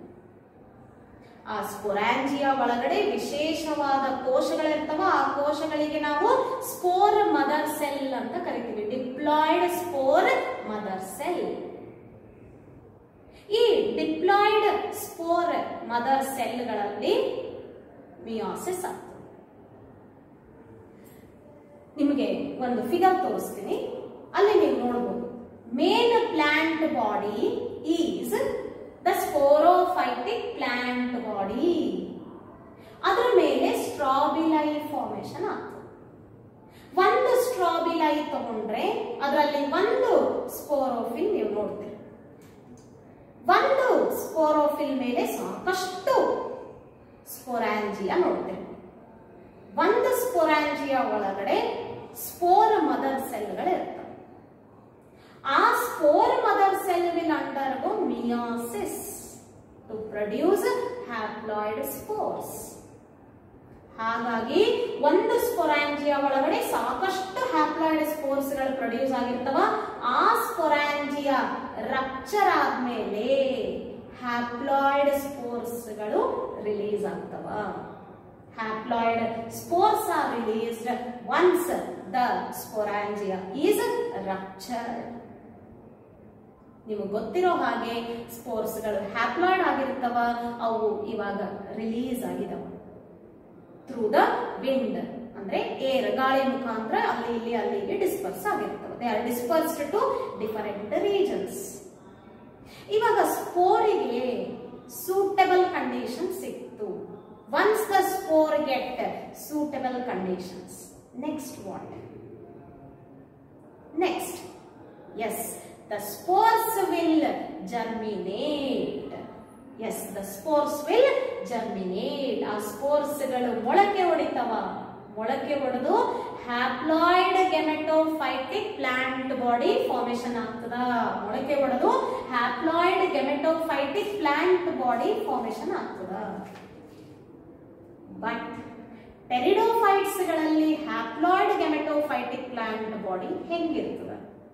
ಆ sporangia ಒಳಗಡೆ ವಿಶೇಷವಾದ ಕೋಶಗಳಿರ್ತವ ಆ ಕೋಶಗಳಿಗೆ ನಾವು ಸ್ಪೋರ್ ಮದರ್ ಸೆಲ್ ಅಂತ ಕರಿತೀವಿ ಡಿಪ್ಲಾಯ್ಡ್ ಸ್ಪೋರ್ ಮದರ್ ಸೆಲ್ ಈ ಡಿಪ್ಲಾಯ್ಡ್ ಸ್ಪೋರ್ ಮದರ್ ಸೆಲ್ಗಳಲ್ಲಿ ಮಿಯಾಸಿಸ್ ಆಗ್ತದೆ ನಿಮಗೆ ಒಂದು ಫಿಗರ್ ತೋರಿಸ್ತೀನಿ ಅಲ್ಲಿ ನೀವು ನೋಡಬಹುದು main plant body is the sporophytic plant body ಅದರ ಮೇಲೆ ಸ್ಟ್ರಾಬಿಲೈ ಫಾರ್ಮೇಶನ್ ಆಗ್ತದೆ ಒಂದು ಸ್ಟ್ರಾಬಿಲೈ ತಗೊಂಡ್ರೆ ಅದರಲ್ಲಿ ಒಂದು ಸ್ಪೋರೋಫಿಲ್ ನೀವು ನೋಡ್ತೀರಿ ಒಂದು ಸ್ಪೋರೋಫಿಲ್ ಮೇಲೆ ಸಾಕಷ್ಟು ಸ್ಪೊರಾಂಜಿಯಾ ನೋಡ್ತೀರಿ ಒಂದು ಸ್ಪೊರಾಂಜಿಯಾ ಒಳಗಡೆ ಸ್ಪೋರ್ ಮದರ್ ಸೆಲ್ಗಳು ಇರ್ತವೆ ಆ spore mother cell will undergo meiosis to produce haploid spores ಹಾಗಾಗಿ ಒಂದು ಸ್ಪೊರಾಂಜಿಯಾ ಒಳಗಡೆ ಸಾಕಷ್ಟು ಹ್ಯಾಪ್ಲಾಯ್ಡ್ ಸ್ಪೋರ್ಸ್ ಗಳು ಪ್ರೊಡ್ಯೂಸ್ ಆಗಿರ್ತವ ಆ ಸ್ಪೊರಾಂಜಿಯಾ ರಪ್ಚರ್ ಆದ್ಮೇಲೆ ಹ್ಯಾಪ್ಲಾಯ್ಡ್ ಸ್ಪೋರ್ಸ್ ಗಳು ರಿಲೀಸ್ ಆಗ್ತವ haploid spores are released once the sporangia is ruptured. ನಿಮಗೆ ಗೊತ್ತಿರೋ ಹಾಗೆ ಸ್ಪೋರ್ಸ್ಗಳು ಹ್ಯಾಪ್ಲಾಯ್ಡ್ ಆಗಿರ್ತವ ಅವು ಇವಾಗ ರಿಲೀಸ್ ಆಗಿದವ ಥ್ರೂ ದ ವಿಂಡ್ ಅಂದ್ರೆ ಏರ್ ಗಾಳಿ ಮುಖಾಂತರ ಅಲ್ಲಿ ಇಲ್ಲಿ ಅಲ್ಲಿಗೆ ಡಿಸ್ಪರ್ಸ್ ಆಗಿರ್ತವೆ they are dispersed to different regions ಇವಾಗ ಸ್ಪೋರಿಗೆ ಸೂಟಬಲ್ ಕಂಡೀಷನ್ ಸಿಕ್ತು once the spore get suitable conditions next what next yes the spores will germinate. Yes, the spores will germinate. ಆ ಸ್ಪೋರ್ಸ್ಗಳು ಮೊಳಕೆ ಹೊಡಿತವ ಮೊಳಕೆ ಹೊಡೆದು haploid gametophytic plant body formation ಆಗ್ತದ ಮೊಳಕೆ ಹೊಡೆದು haploid gametophytic plant body formation ಆಗ್ತದ ಬಟ್ ಟೆರಿಡೋಫೈಟ್ಸ್ ಗಳಲ್ಲಿ ಹ್ಯಾಪ್ಲಾಯ್ಡ್ ಗೆಮೆಟೋಫೈಟಿಕ್ ಪ್ಲಾಂಟ್ ಬಾಡಿ ಹೆಂಗಿರ್ತದ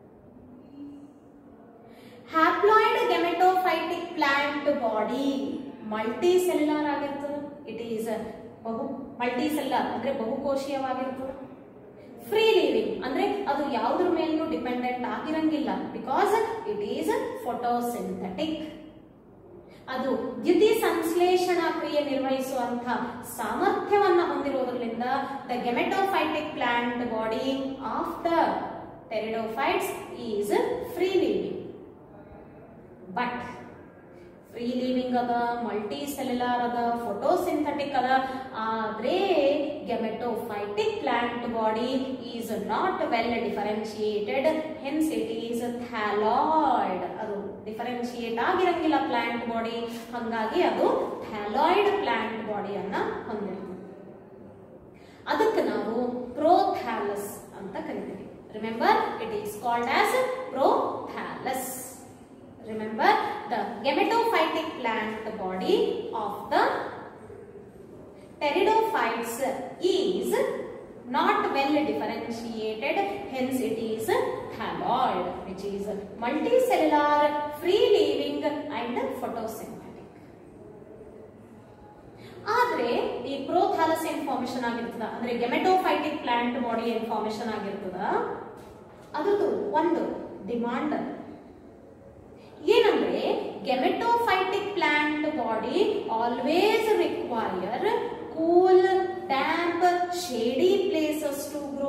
haploid gametophytic plant body multicellular ಆಗಿರ್ತದೆ ಇಟ್ ಈಸ್ ಬಹು ಮಲ್ಟಿ ಸೆಲ್ಯುಲರ್ ಅಂದ್ರೆ ಬಹುಕೋಶೀಯವಾಗಿರ್ತದೆ ಫ್ರೀ ಲಿವಿಂಗ್ ಅಂದ್ರೆ ಅದು ಯಾವುದ್ರ ಮೇಲೂ ಡಿಪೆಂಡೆಂಟ್ ಆಗಿರಂಗಿಲ್ಲ ಬಿಕಾಸ್ ಇಟ್ ಈಸ್ ಫೋಟೋಸಿಂಥೆಟಿಕ್ ಅದು ದ್ಯುತಿ ಸಂಶ್ಲೇಷಣಾ ಕ್ರಿಯೆ ನಿರ್ವಹಿಸುವಂತಹ ಸಾಮರ್ಥ್ಯವನ್ನ ಹೊಂದಿರುವುದರಿಂದ the gametophytic plant body of the pteridophytes is free living but free living ಅದ ಮಲ್ಟಿ ಸೆಲ್ಯುಲಾರ್ ಅದ ಫೋಟೋಸಿಂಥೆಟಿಕ್ ಅದ ಆದ್ರೆ gametophytic plant body is not well differentiated hence it is thalloid ಅದು ಡಿಫರೆನ್ಶಿಯೇಟ್ ಆಗಿರಂಗಿಲ್ಲ ಪ್ಲಾಂಟ್ ಬಾಡಿ ಹಂಗಾಗಿ ಅದು ಥ್ಯಾಲಾಯ್ಡ್ ಪ್ಲಾಂಟ್ ಬಾಡಿಯನ್ನ ಹೊಂದಿರ್ತದೆ ಅದಕ್ಕೆ ನಾವು ಪ್ರೋಥ್ಯಾಲಸ್ ಅಂತ ಕರಿತೀವಿ remember it is called as prothallus remember the gametophytic plant body of the pteridophytes is not well differentiated hence it is thalloid which is multicellular free living and photosynthetic ಆದ್ರೆ ಈ ಪ್ರೋಥಾಲಸ್ ಏನ್ formation ಆಗಿರ್ತದ ಅಂದ್ರೆ gametophytic plant body ಏನ್ formation ಆಗಿರ್ತದ ಅದ್ರದ್ದು ಒಂದು demand ಏನಂದ್ರೆ gametophytic plant body always require cool damp shady places to grow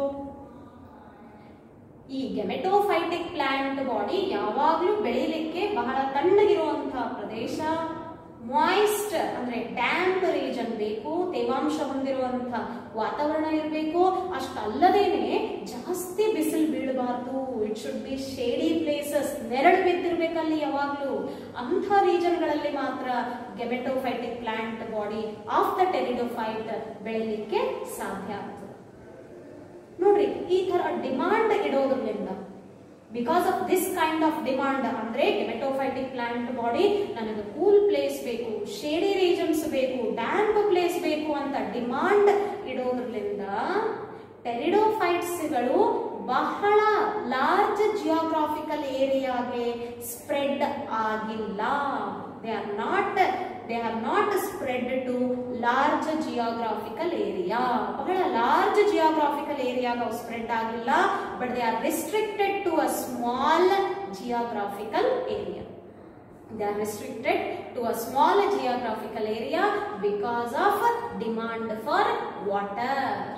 ಈ ಗೆಮೆಟೋಫೈಟಿಕ್ ಪ್ಲಾಂಟ್ ಬಾಡಿ ಯಾವಾಗ್ಲೂ ಬೆಳಿಲಿಕ್ಕೆ ಬಹಳ ತಣ್ಣಗಿರುವಂತಹ ಪ್ರದೇಶ ಮಾಯಿಸ್ಟ್ ಅಂದ್ರೆ ಡ್ಯಾಂಪ್ ರೀಜನ್ ಬೇಕು ತೇವಾಂಶ ಹೊಂದಿರುವಂತಹ ವಾತಾವರಣ ಇರಬೇಕು ಅಷ್ಟಲ್ಲದೇನೆ ಜಾಸ್ತಿ ಬಿಸಿಲು ಬೀಳಬಾರ್ದು it should be shady places ನೆರಳು ಬಿದ್ದಿರ್ಬೇಕಲ್ಲಿ ಯಾವಾಗ್ಲೂ ಅಂಥ ರೀಜನ್ಗಳಲ್ಲಿ ಮಾತ್ರ gametophytic plant body of the pteridophyte ಬೆಳಿಲಿಕ್ಕೆ ಸಾಧ್ಯ ಆಗ್ತದೆ ನೋಡ್ರಿ ಈ ತರ ಡಿಮಾಂಡ್ ಇಡೋದ್ರಿಂದ because of this kind of demand ಅಂದ್ರೆ ಡೆಮೆಟೋಫೈಟಿಕ್ ಪ್ಲಾಂಟ್ ಬಾಡಿ ನನಗೆ ಕೂಲ್ ಪ್ಲೇಸ್ ಬೇಕು ಶೇಡಿ ರೀಜನ್ಸ್ ಬೇಕು ಡ್ಯಾಂಪ್ ಪ್ಲೇಸ್ ಬೇಕು ಅಂತ ಡಿಮಾಂಡ್ ಇಡೋದ್ರಿಂದ ಟೆರಿಡೋಫೈಟ್ಸ್ಗಳು ಬಹಳ ಲಾರ್ಜ್ ಜಿಯೋಗ್ರಾಫಿಕಲ್ ಏರಿಯಾಗೆ ಸ್ಪ್ರೆಡ್ ಆಗಿಲ್ಲ they are not they are not spread to large geographical area ಬಹಳ ಲಾರ್ಜ್ ಜಿಯೋಗ್ರಾಫಿಕಲ್ ಏರಿಯಾಗ ಸ್ಪ್ರೆಡ್ ಆಗಿಲ್ಲ but they are restricted to a small geographical area they are restricted to a small geographical area because of demand for water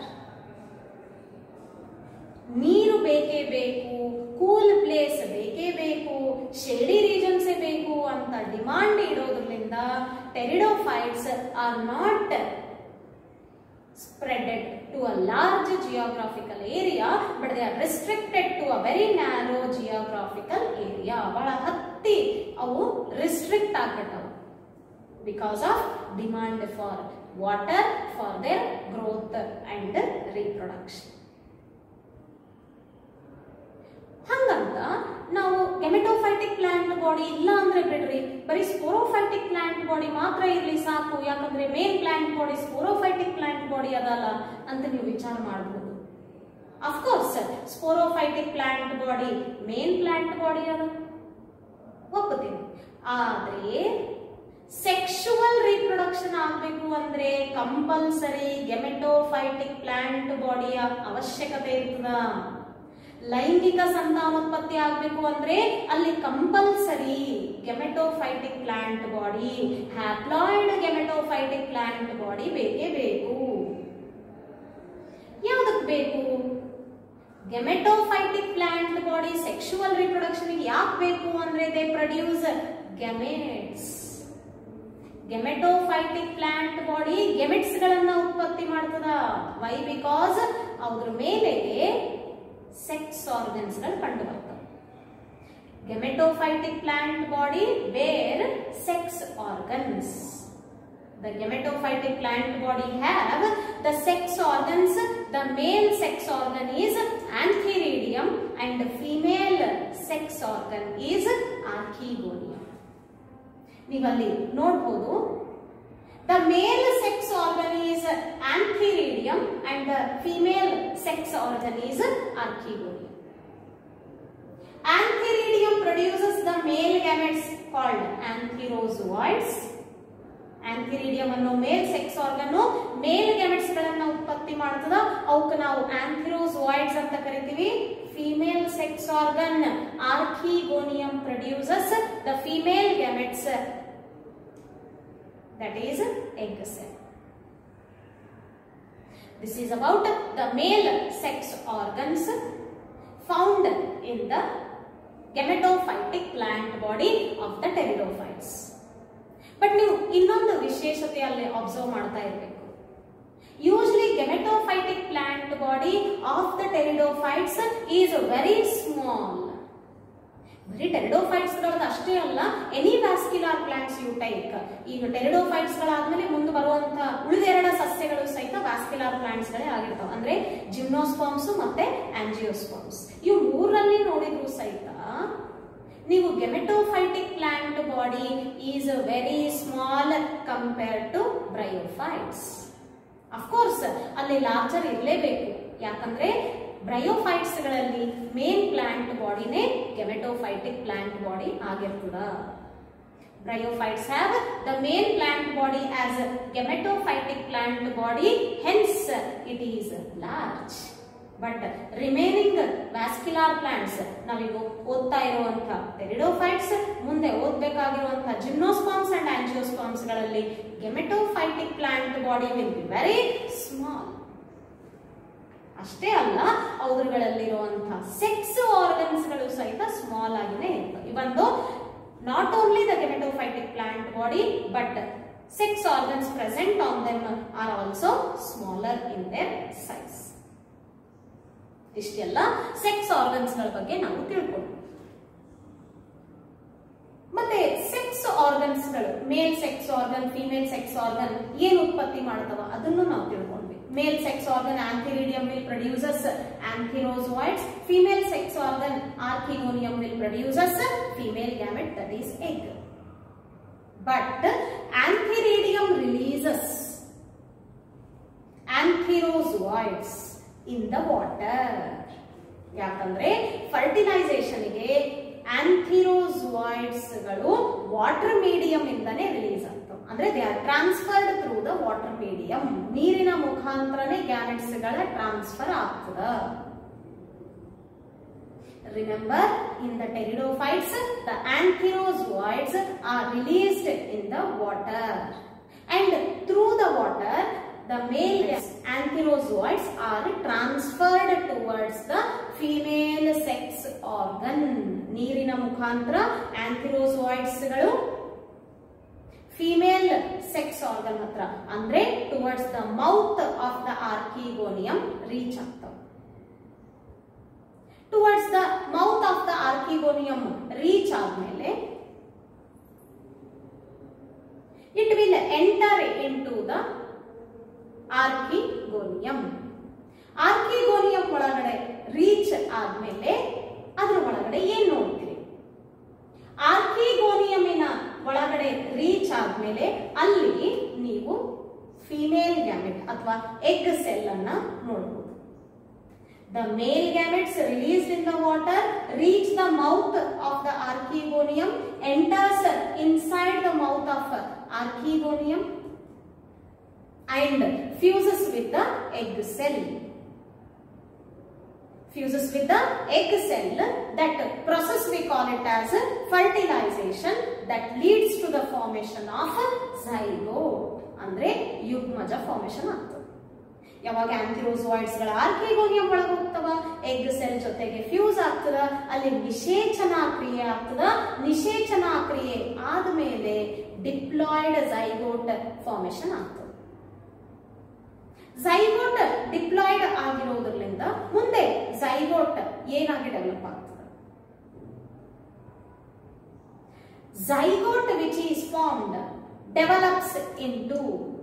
ನೀರು ಬೇಕೇ ಬೇಕು cool place ಬೇಕೇ ಬೇಕು shady ರೀಜನ್ಸೇ ಬೇಕು ಅಂತ ಡಿಮಾಂಡ್ ಇಡೋದ್ರಿಂದ pteridophytes are not spreaded to a large geographical area but they are restricted to a very narrow geographical area ಬಹಳ ಹತ್ತಿ ಅವು ರಿಸ್ಟ್ರಿಕ್ಟ್ ಆಗ್ಬಿಟ್ಟವು because of demand for water for their growth and reproduction ಹಂಗಂತ ನಾವು gametophytic plant body ಇಲ್ಲ ಅಂದ್ರೆ ಬಿಡ್ರಿ ಬರೀ ಸ್ಪೋರೋಫೈಟಿಕ್ ಪ್ಲಾಂಟ್ ಬಾಡಿ ಮಾತ್ರ ಇರ್ಲಿ ಸಾಕು ಯಾಕಂದ್ರೆ main plant body sporophytic plant body ಅದಲ್ಲ ಅಂತ ನೀವು ವಿಚಾರ ಮಾಡಬಹುದು of course sporophytic plant body main plant body ಅದ ಒಪ್ಪುತ್ತೀನಿ ಆದ್ರೆ ಸೆಕ್ಷುವಲ್ ರೀಪ್ರೊಡಕ್ಷನ್ ಆಗಬೇಕು ಅಂದ್ರೆ ಕಂಪಲ್ಸರಿ ಗೆಮೆಟೋಫೈಟಿಕ್ ಪ್ಲಾಂಟ್ ಬಾಡಿಯ ಅವಶ್ಯಕತೆ ಇರ್ತದ ಲೈಂಗಿಕ ಸಂತಾನೋತ್ಪತ್ತಿ ಆಗಬೇಕು ಅಂದ್ರೆ ಅಲ್ಲಿ compulsory gametophytic plant body haploid gametophytic plant body ಬೇಕೇ ಬೇಕು ಯಾವ್ದಕ್ ಬೇಕು gametophytic plant body sexual reproduction ಯಾಕೆ ಬೇಕು ಅಂದ್ರೆ they produce gametes gametophytic plant body gametes ಗಳನ್ನ ಉತ್ಪತ್ತಿ ಮಾಡ್ತದ ವೈ ಬಿಕಾಸ್ ಅದ್ರ ಮೇಲೆ ಸೆಕ್ಸ್ ಆರ್ಗನ್ಸ್ ಗಳು ಕಂಡು ಬರ್ತವೆ gametophytic plant body bear sex organs. The gametophytic plant body have the sex organs. The male sex organ is antheridium and the female sex organ is archegonium. ನೀವಲ್ಲಿ ನೋಡ್ಬೋದು the male sex organ is antheridium and the female sex organ is archegonium antheridium produces the male gametes called antherozoids antheridium ಅನ್ನೋ male sex organ male gametes ಗಳನ್ನ ಉತ್ಪತ್ತಿ ಮಾಡ್ತದ ಅವಕ್ಕೆ ನಾವು antherozoids ಅಂತ ಕರಿತೀವಿ female sex organ archegonium produces the female gametes that is egg cell. This is about the male sex organs found in the gametophytic plant body of the pteridophytes. But ನೀವು ಇನ್ನೊಂದು ವಿಶೇಷತೆ ಅಲ್ಲಿ ಅಬ್ಸರ್ವ್ ಮಾಡ್ತಾ ಇರಬೇಕು usually gametophytic plant body of the pteridophytes is very small ಬರೀ pteridophytes ಗಳದ್ದು ಅಷ್ಟೇ ಅಲ್ಲ any vascular plants you take ಈಗ ಟೆರಿಡೋಫೈಟ್ಸ್ ಗಳಾದ್ಮೇಲೆ ಮುಂದೆ ಬರುವಂತ ಉಳಿದೆರಡ ಸಸ್ಯಗಳು ಸಹಿತ ವ್ಯಾಸ್ಕ್ಯುಲಾರ್ ಪ್ಲಾಂಟ್ಸ್ ಗಳೇ ಆಗಿರ್ತಾವ ಅಂದ್ರೆ ಜಿಮ್ನೋಸ್ಪಾಮ್ಸ್ ಮತ್ತೆ ಆಂಜಿಯೋಸ್ಪಾಮ್ಸ್ ಇವು ಮೂರಲ್ಲಿ ನೋಡಿದ್ರು ಸಹಿತ ನೀವು gametophytic plant body is very small compare to bryophytes of course ಅಲ್ಲಿ ಲಾರ್ಜರ್ ಇರಲೇಬೇಕು ಯಾಕಂದ್ರೆ ಬ್ರಯೋಫೈಟ್ಸ್ ಗಳಲ್ಲಿ ಮೇನ್ ಪ್ಲಾಂಟ್ ಬಾಡಿನೇ ಗೆಮೆಟೋಫೈಟಿಕ್ ಪ್ಲಾಂಟ್ ಬಾಡಿ ಆಗಿರ್ತದ Bryophytes have the main plant body as a gametophytic plant body, hence it is large. But remaining vascular plants ನಾವೀಗ ಓದ್ತಾ ಇರುವಂತಹ pteridophytes ಮುಂದೆ ಓದ್ಬೇಕಾಗಿರುವಂತಹ ಜಿಮ್ನೋಸ್ಪಾಮ್ಸ್ ಅಂಡ್ ಆಂಜಿಯೋಸ್ಪಾಮ್ಸ್ ಗಳಲ್ಲಿ gametophytic plant body will be very small ಅಷ್ಟೇ ಅಲ್ಲ ಅವುಗಳಲ್ಲಿರುವಂತಹ sex ಆರ್ಗನ್ಸ್ಗಳು ಸಹಿತ ಸ್ಮಾಲ್ ಆಗಿನೇ ಇರ್ತವೆ ಇವೊಂದು not only the gametophytic plant body but sex organs present on them are also smaller in their size ಇಷ್ಟೆಲ್ಲ ಸೆಕ್ಸ್ ಆರ್ಗನ್ಸ್ಗಳ ಬಗ್ಗೆ ನಾವು ತಿಳ್ಕೊಂಡು ಮತ್ತೆ ಸೆಕ್ಸ್ ಆರ್ಗನ್ಸ್ಗಳು male sex organ female sex organ ಏನ್ ಉತ್ಪತ್ತಿ ಮಾಡ್ತವ ಅದನ್ನು ನಾವು ತಿಳ್ಕೊಂಡ್ವಿ male sex organ antheridium will produces antherozoids female sex organ archegonium will produces female gamete that is egg but antheridium releases antherozoids in the water ಯಾಕಂದ್ರೆ ಫರ್ಟಿಲೈಸೇಷನ್ಗೆ ಆಂಥಿರೋಸುವಾಯ್ಡ್ಸ್ ಗಳು water medium ಇಂದಾನೆ ರಿಲೀಸ್ ಆಗ್ತವೆ ಅಂದ್ರೆ they are transferred through the water medium ನೀರಿನ ಮುಖಾಂತರನೇ gametes ಗಳ transfer ಆಗ್ತದ Remember, in the pteridophytes, the antherozoids are released in the water. And through the water, the male antherozoids are transferred towards the female sex organ. ನೀರಿನ ಮುಖಾಂತರ ಆಂಥಿರೋಸೋಯಿಡ್ಸ್ಗಳು female sex organ ಹತ್ರ ಅಂದ್ರೆ towards the mouth of the archegonium reach ಆಗ್ತವೆ towards the mouth of the archegonium reach ಆದ್ಮೇಲೆ it will enter into the archegonium archegonium ಒಳಗಡೆ reach ಆದ್ಮೇಲೆ ಅದ್ರ ಒಳಗಡೆ ಏನ್ ನೋಡ್ತೀರಿ ಆರ್ಕಿಗೋನಿಯಮಿನ ಒಳಗಡೆ ರೀಚ್ ಆದ್ಮೇಲೆ ಅಲ್ಲಿ ನೀವು ಫಿಮೇಲ್ ಗ್ಯಾಮೆಟ್ ಅಥವಾ ಎಗ್ ಸೆಲ್ ಅನ್ನ ನೋಡಬಹುದು The male gametes released in the water reach the mouth of the archegonium, enters inside the mouth of archegonium and fuses with the egg cell. Fuses with the egg cell. That process we call it as fertilization that leads to the formation of zygote. ಅಂದ್ರೆ ಯುಗ್ಮಜ formation ಆಗ್ತದೆ ಯಾವಾಗ ಆಂಥಿರೋಸೋಯಿಡ್ಸ್ ಗಳ archegonium ಒಳಗೆ ಹೋಗ್ತವ egg cell ಜೊತೆಗೆ fuse ಆಗ್ತದ ಅಲ್ಲಿ ನಿಷೇಚನಾ ಕ್ರಿಯೆ ಆಗ್ತದ ನಿಷೇಚನಾ ಕ್ರಿಯೆ ಆದ್ಮೇಲೆ ಡಿಪ್ಲಾಯ್ಡ್ ಝೈಗೋಟ್ ಫಾರ್ಮೇಶನ್ ಆಗ್ತದೆ ಝೈಗೋಟ್ ಡಿಪ್ಲಾಯ್ಡ್ ಆಗಿರೋದ್ರಿಂದ ಮುಂದೆ ಝೈಗೋಟ್ ಏನಾಗಿ ಡೆವಲಪ್ ಆಗ್ತದೆ zygote which is formed develops into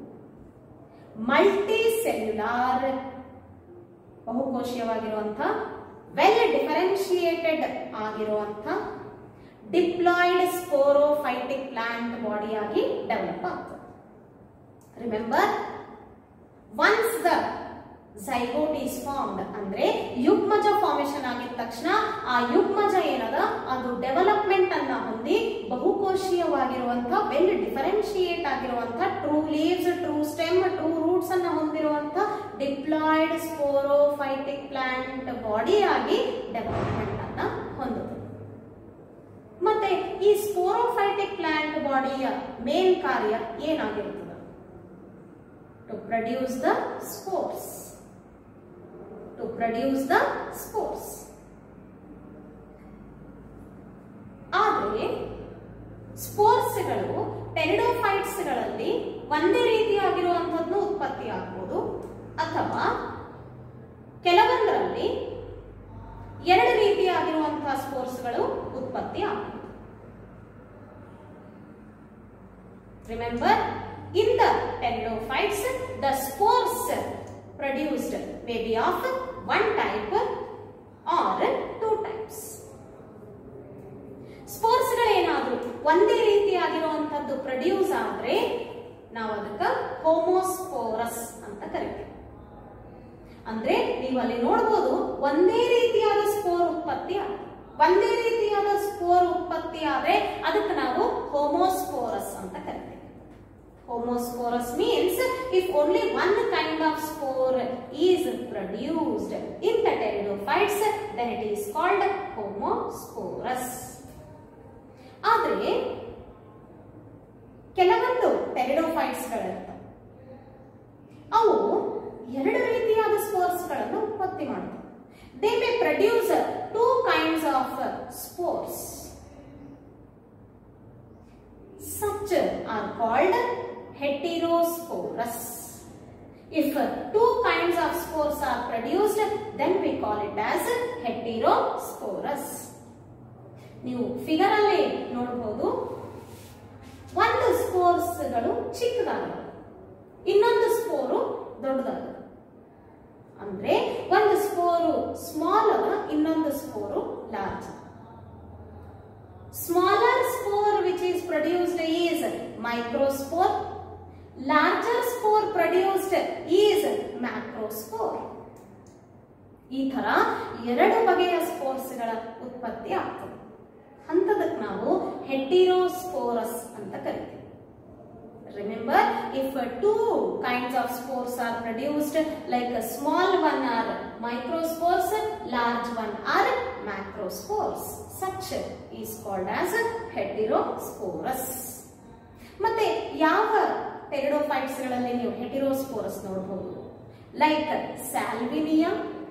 multicellular ಬಹುಕೋಶೀಯವಾಗಿರುವಂಥ ವೆಲ್ ಡಿಫರೆನ್ಶಿಯೇಟೆಡ್ ಆಗಿರುವಂಥ ಡಿಪ್ಲಾಯ್ಡ್ ಸ್ಪೋರೋಫೈಟಿಕ್ ಪ್ಲಾಂಟ್ ಬಾಡಿಯಾಗಿ ಡೆವಲಪ್ ಆಗ್ತದೆ remember once the zygote is formed ಅಂದ್ರೆ ಯುಗ್ಮಜ ಫಾರ್ಮೇಶನ್ ಆಗಿದ ತಕ್ಷಣ ಆ ಯುಗ್ಮಜ ಏನದ ಅದು ಡೆವಲಪ್ಮೆಂಟ್ ಅನ್ನ ಹೊಂದಿ ಬಹುಕೋಶೀಯವಾಗಿರುವಂತ ವೆಲ್ ಡಿಫರೆನ್ಶಿಯೇಟ್ ಆಗಿರುವಂತ true leaves true stem true roots ಅನ್ನ ಹೊಂದಿರುವಂತ ಡಿಪ್ಲಾಯ್ಡ್ ಸ್ಪೋರೋಫೈಟಿಕ್ ಪ್ಲಾಂಟ್ ಬಾಡಿ ಆಗಿ ಡೆವಲಪ್ಮೆಂಟ್ ಅನ್ನ ಹೊಂದುತ್ತದೆ ಮತ್ತೆ ಈ ಸ್ಪೋರೋಫೈಟಿಕ್ ಪ್ಲಾಂಟ್ ಬಾಡಿಯ ಮೇನ್ ಕಾರ್ಯ ಏನಾಗಿರುತ್ತದೆ to produce the spores to produce the spores ಆದರೆ ಸ್ಪೋರ್ಸ್ಗಳು ಟೆರಿಡೋಫೈಟ್ಸ್ಗಳಲ್ಲಿ ಒಂದೇ ರೀತಿಯಾಗಿರುವಂಥದ್ದು ಉತ್ಪತ್ತಿ ಆಗ್ಬೋದು ಅಥವಾ ಕೆಲವೊಂದರಲ್ಲಿ ಎರಡು ರೀತಿಯಾಗಿರುವಂತಹ ಸ್ಪೋರ್ಸ್ಗಳು ಉತ್ಪತ್ತಿ ಆಗ್ಬೋದು Remember, in the pteridophytes, the spores produced may be of one type or two types. ಸ್ಪೋರ್ಸ್ಗಳೇನಾದ್ರೂ ಒಂದೇ ರೀತಿಯಾಗಿರುವಂತದ್ದು ಪ್ರೊಡ್ಯೂಸ್ ಆದ್ರೆ ನಾವು ಅದಕ್ಕೆ ಹೋಮೋಸ್ಪೋರಸ್ ಅಂತ ಕರಿತೀವಿ ಅಂದ್ರೆ ನೀವು ಅಲ್ಲಿ ನೋಡ್ಬೋದು ಒಂದೇ ರೀತಿಯಾದ ಸ್ಪೋರ್ ಉತ್ಪತ್ತಿ ಆಗುತ್ತೆ ಒಂದೇ ರೀತಿಯಾದ ಸ್ಪೋರ್ ಉತ್ಪತ್ತಿ ಆದ್ರೆ ಅದಕ್ಕೆ ನಾವು ಹೋಮೋಸ್ಪೋರಸ್ ಅಂತ ಕರಿತೀವಿ Homosporous means if only one kind of spore is produced in the pteridophytes, then it is called homosporous. ಆದರೆ ಕೆಲವೊಂದು ಟೆರಿಡೋಫೈಟ್ಸ್ಗಳಿರ್ತವೆ ಅವು ಎರಡು ರೀತಿಯಾದ ಸ್ಪೋರ್ಸ್ಗಳನ್ನು ಉತ್ಪತ್ತಿ ಮಾಡ್ತವೆ they may produce two kinds of spores such are called heterosporous. If two kinds of spores are produced, then we call it as heterosporous. ನೀವು figure ಅಲ್ಲಿ ನೋಡಬಹುದು ಒಂದು ಸ್ಪೋರ್ಸ್ಗಳು ಚಿಕ್ಕದಾಗವೆ ಇನ್ನೊಂದು ಸ್ಪೋರು ದೊಡ್ಡದಾಗವೆ ಅಂದ್ರೆ ಒಂದು ಸ್ಪೋರು ಸ್ಮಾಲ್ ಇನ್ನೊಂದು spore large Smaller spore which is produced is microspore. Larger spore produced is macrospore. ಈ ತರ ಎರಡು ಬಗೆಯ ಸ್ಪೋರ್ಸ್ಗಳ ಉತ್ಪತ್ತಿ ಆಗ್ತದೆ ಅಂತದಕ್ಕೆ ನಾವು ಹೆಟಿರೋಸ್ಪೋರಸ್ ಅಂತ ಕರಿತೀವಿ remember if two kinds of spores are produced like small one are microspores large one are macrospores such is called as heterosporous ಮತ್ತೆ ಯಾವ ಟೆರಿಡೋಫೈಟ್ಸ್ ಗಳಲ್ಲಿ ನೀವು ಹೆಟಿರೋಸ್ಪೋರಸ್ ನೋಡಬಹುದು like Salvinia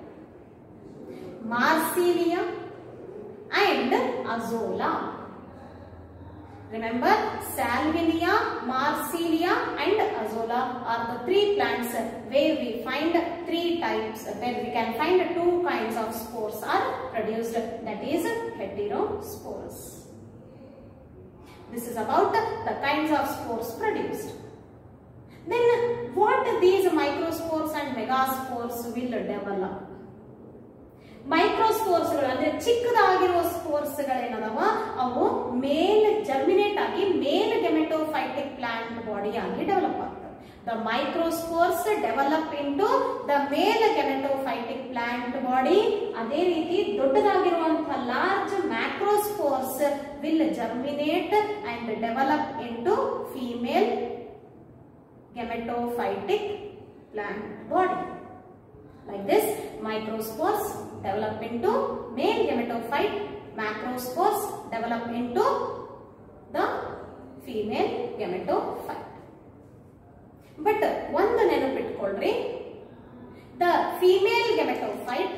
Marsilea and Azolla Remember, Salvinia, Marsilia and Azolla are the three plants where we find three types, where we can find two kinds of spores are produced, that is heterospores. This is about the kinds of spores produced. Then what these microspores and megaspores will develop? ಮೈಕ್ರೋಸ್ಪೋರ್ಸ್ಗಳು ಅಂದ್ರೆ ಚಿಕ್ಕದಾಗಿರುವ ಸ್ಪೋರ್ಸ್ಗಳೇನದಾವ ಅವು male germinate ಆಗಿ male gametophytic plant body ಆಗಿ develop ಆಗ್ತವೆ the microspores develop into the male gametophytic plant body ಅದೇ ರೀತಿ ದೊಡ್ಡದಾಗಿರುವಂತಹ large macrospores will germinate and develop into female gametophytic plant body Like this, microspores develop into male gametophyte, macrospores develop into the female gametophyte. But ಒಂದು ನೆನಪಿಟ್ಕೊಳ್ರಿ the female gametophyte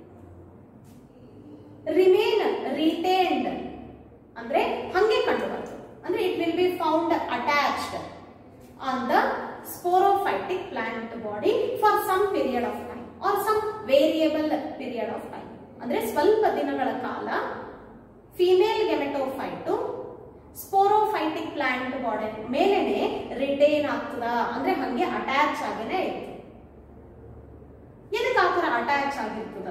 remain retained ಅಂದ್ರೆ ಹಂಗೆ ಕಂಡು ಬರ್ತದೆ ಅಂದ್ರೆ it will be found attached on the sporophytic plant body for some period of time or some variable period of time ಅಂದ್ರೆ ಸ್ವಲ್ಪ ದಿನಗಳ ಕಾಲ female gametophyte sporophytic plant body ಮೇಲೆನೆ ರಿಟೈನ್ ಆಗ್ತದ ಅಂದ್ರೆ ಹಂಗೆ ಅಟ್ಯಾಚ್ ಆಗೇನೆ ಐತಿ ಎದಕ್ಕೆ ಆ ಥರ ಅಟ್ಯಾಚ್ ಆಗಿರ್ತದ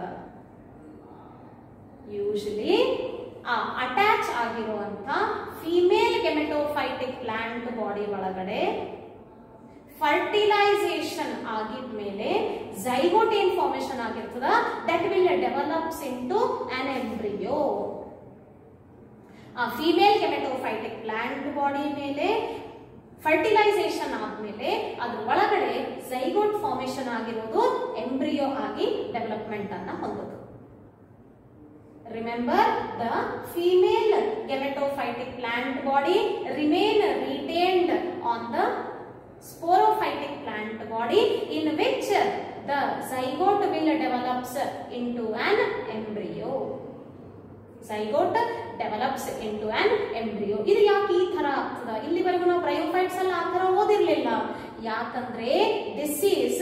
ಯೂಶಲಿ ಆ ಅಟ್ಯಾಚ್ ಆಗಿರುವಂತ ಫಿಮೇಲ್ ಕೆಮೆಟೋಫೈಟಿಕ್ ಪ್ಲಾಂಟ್ ಬಾಡಿ ಒಳಗಡೆ ಫರ್ಟಿಲೈಸೇಷನ್ ಆಗಿದ್ಮೇಲೆ ಝೈಗೋಟ್ ಏನ್ ಫಾರ್ಮೇಶನ್ ಆಗಿರ್ತದ that will develops into an embryo ಆ ಫಿಮೇಲ್ ಕೆಮೆಟೋಫೈಟಿಕ್ ಪ್ಲಾಂಟ್ ಬಾಡಿ ಮೇಲೆ ಫರ್ಟಿಲೈಸೇಷನ್ ಆದ್ಮೇಲೆ ಅದ್ರ ಒಳಗಡೆ ಝೈಗೋಟ್ ಫಾರ್ಮೇಶನ್ ಆಗಿರೋದು ಎಂಬ್ರಿಯೋ ಆಗಿ ಡೆವಲಪ್ಮೆಂಟ್ ಅನ್ನ ಹೊಂದದು remember the female gametophytic plant body remain retained on the sporophytic plant body in which the zygote will develops into an embryo. zygote develops into an embryo. ಇದು ಯಾಕೆ ಈ ತರ ಆಗ್ತದ ಇಲ್ಲಿವರೆಗೂ ನಾವು ಬ್ರಯೋಫೈಟ್ಸ್ ಎಲ್ಲ ಆ ತರ ಓದಿರ್ಲಿಲ್ಲ ಯಾಕಂದ್ರೆ ದಿಸ್ ಈಸ್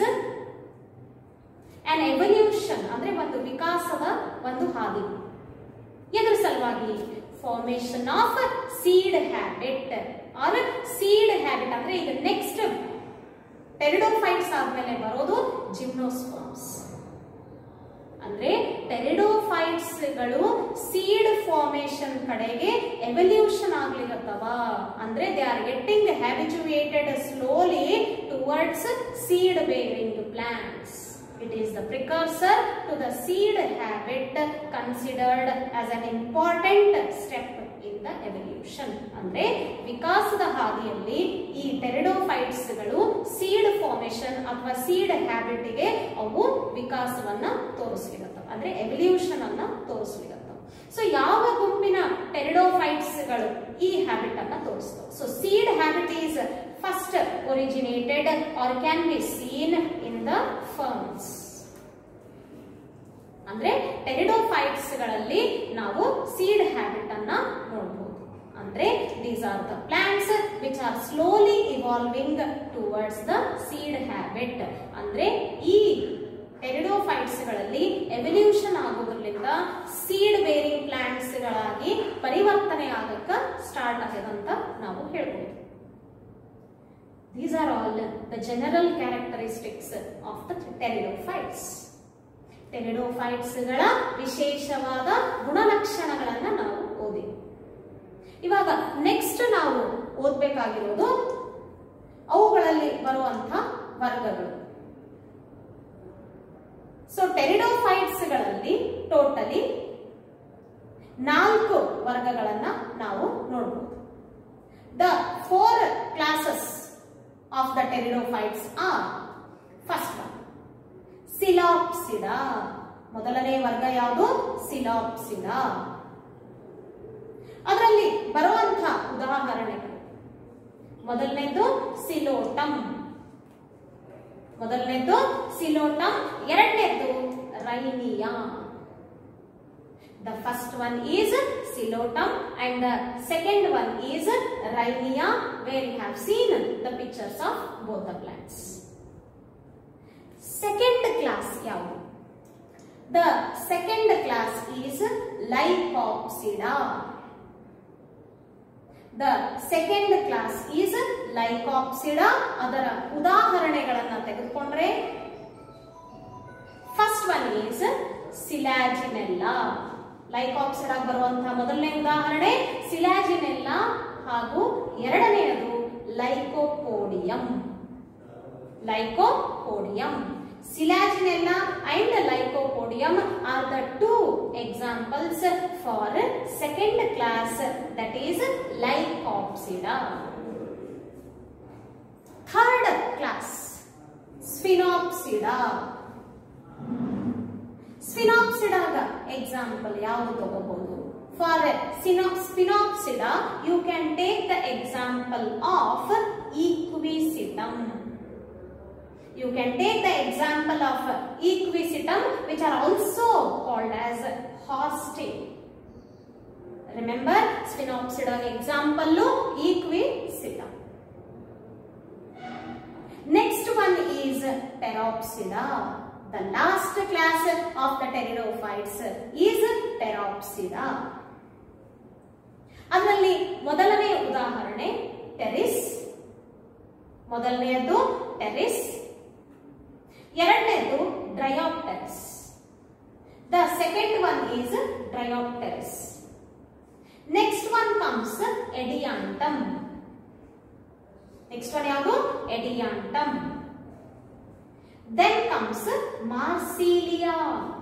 ಅನ್ ಎವಲ್ಯೂಷನ್ ಅಂದ್ರೆ ಒಂದು ವಿಕಾಸದ ಒಂದು ಹಾದಿ ಎದ್ರ ಸಲುವಾಗಿ formation of seed habit or seed habit ಅಂದ್ರೆ ಈಗ ನೆಕ್ಸ್ಟ್ ಟೆರಿಡೋಫೈಟ್ಸ್ ಆದ್ಮೇಲೆ ಬರೋದು ಜಿಮ್ನೋಸ್ಪಾಮ್ಸ್ ಅಂದ್ರೆ ಟೆರಿಡೋಫೈಟ್ಸ್ ಗಳು ಸೀಡ್ ಫಾರ್ಮೇಶನ್ ಕಡೆಗೆ ಎವಲ್ಯೂಷನ್ ಆಗ್ಲಿಕತ್ತವ ಅಂದ್ರೆ they are getting habituated slowly towards seed bearing plants It is the precursor to the seed habit considered as an important step in the evolution. ಅಂದ್ರೆ ವಿಕಾಸದ ಹಾದಿಯಲ್ಲಿ ಈ ಟೆರಿಡೋಫೈಟ್ಸ್ ಗಳು ಸೀಡ್ ಫಾರ್ಮೇಶನ್ ಅಥವಾ seed habit ಗೆ ಅವು ವಿಕಾಸವನ್ನ ತೋರಿಸ್ಲಿಗತ್ತವ ಅಂದ್ರೆ ಎವಲ್ಯೂಷನ್ ಅನ್ನ ತೋರಿಸ್ಲಿಗತ್ತವ ಸೊ ಯಾವ ಗುಂಪಿನ ಟೆರಿಡೋಫೈಟ್ಸ್ ಗಳು ಈ ಹ್ಯಾಬಿಟ್ ಅನ್ನ ತೋರಿಸ್ತವೆ so seed habit is first originated or can be seen in the ferns ಅಂದ್ರೆ ಟೆರಿಡೋಫೈಟ್ಸ್ ಗಳಲ್ಲಿ ನಾವು ಸೀಡ್ ಹ್ಯಾಬಿಟ್ ಅನ್ನ ನೋಡಬಹುದು ಅಂದ್ರೆ these are the plants which are slowly evolving towards the seed habit ಅಂದ್ರೆ ಈ ಟೆರಿಡೋಫೈಟ್ಸ್ ಗಳಲ್ಲಿ ಎವಲ್ಯೂಷನ್ ಆಗೋದ್ರಿಂದ ಸೀಡ್ ಬೇರಿಂಗ್ ಪ್ಲಾಂಟ್ಸ್ ಗಳಾಗಿ ಪರಿವರ್ತನೆ ಆಗಕ್ಕ ಸ್ಟಾರ್ಟ್ ಆಗ್ಯದಂತ ನಾವು ಹೇಳ್ಬೋದು These are all the general characteristics of the pteridophytes. Pteridophytes ಗಳ ವಿಶೇಷವಾದ ಗುಣಲಕ್ಷಣಗಳನ್ನ ನಾವು ಓದಿ ಇವಾಗ ನೆಕ್ಸ್ಟ್ ನಾವು ಓದ್ಬೇಕಾಗಿರೋದು ಅವುಗಳಲ್ಲಿ ಬರುವಂತ ವರ್ಗಗಳು ಸೊ ಟೆರಿಡೋಫೈಟ್ಸ್ ಗಳಲ್ಲಿ ಟೋಟಲಿ ನಾಲ್ಕು ವರ್ಗಗಳನ್ನ ನಾವು ನೋಡಬಹುದು the four classes of the pteridophytes are first one Psilopsida ಮೊದಲನೇ ವರ್ಗ ಯಾವುದು ಸಿಲಾಪ್ಸಿಡಾ ಅದರಲ್ಲಿ ಬರುವಂತಹ ಉದಾಹರಣೆಗಳು ಮೊದಲನೇದು ಸಿಲೋಟಮ್ ಮೊದಲನೇದು ಸಿಲೋಟಮ್ ಎರಡನೇದು ರೈನಿಯಾ The first one is Silotum and the second one is Rhynia where you have seen the pictures of both the plants. Second class ಯಾವುದು The second class is Lycopsida. The second class is Lycopsida. ಅದರ ಉದಾಹರಣೆಗಳನ್ನ ತೆಗೆದುಕೊಂಡ್ರೆ first one is Selaginella Lycopsida ಬರುವಂತಹ ಮೊದಲನೇ ಉದಾಹರಣೆ Selaginella ಹಾಗೂ ಎರಡನೆಯದು Lycopodium Lycopodium Selaginella and Lycopodium are the two examples for second class that is Lycopsida third class Sphenopsida ಸ್ಫಿನಾಪ್ಸಿಡಾಗ example ಯಾವುದು ತಗೋಬಹುದು for Sphenopsida you can take the example of Equisetum you can take the example of Equisetum which are also called as ಹಾಸ್ಟಿಂಗ್ remember ಸ್ಪಿನಾಪ್ಸಿಡಾಗ example Equisetum next one is Pteropsida The last class of the pteridophytes is Pteropsida. ಅದರಲ್ಲಿ ಮೊದಲನೇ ಉದಾಹರಣೆ ಟೆರಿಸ್ ಮೊದಲನೆಯದು Pteris ಎರಡನೇದು Dryopteris the second one is Dryopteris next one comes Adiantum next one ಯಾವುದು Adiantum then comes Marsilea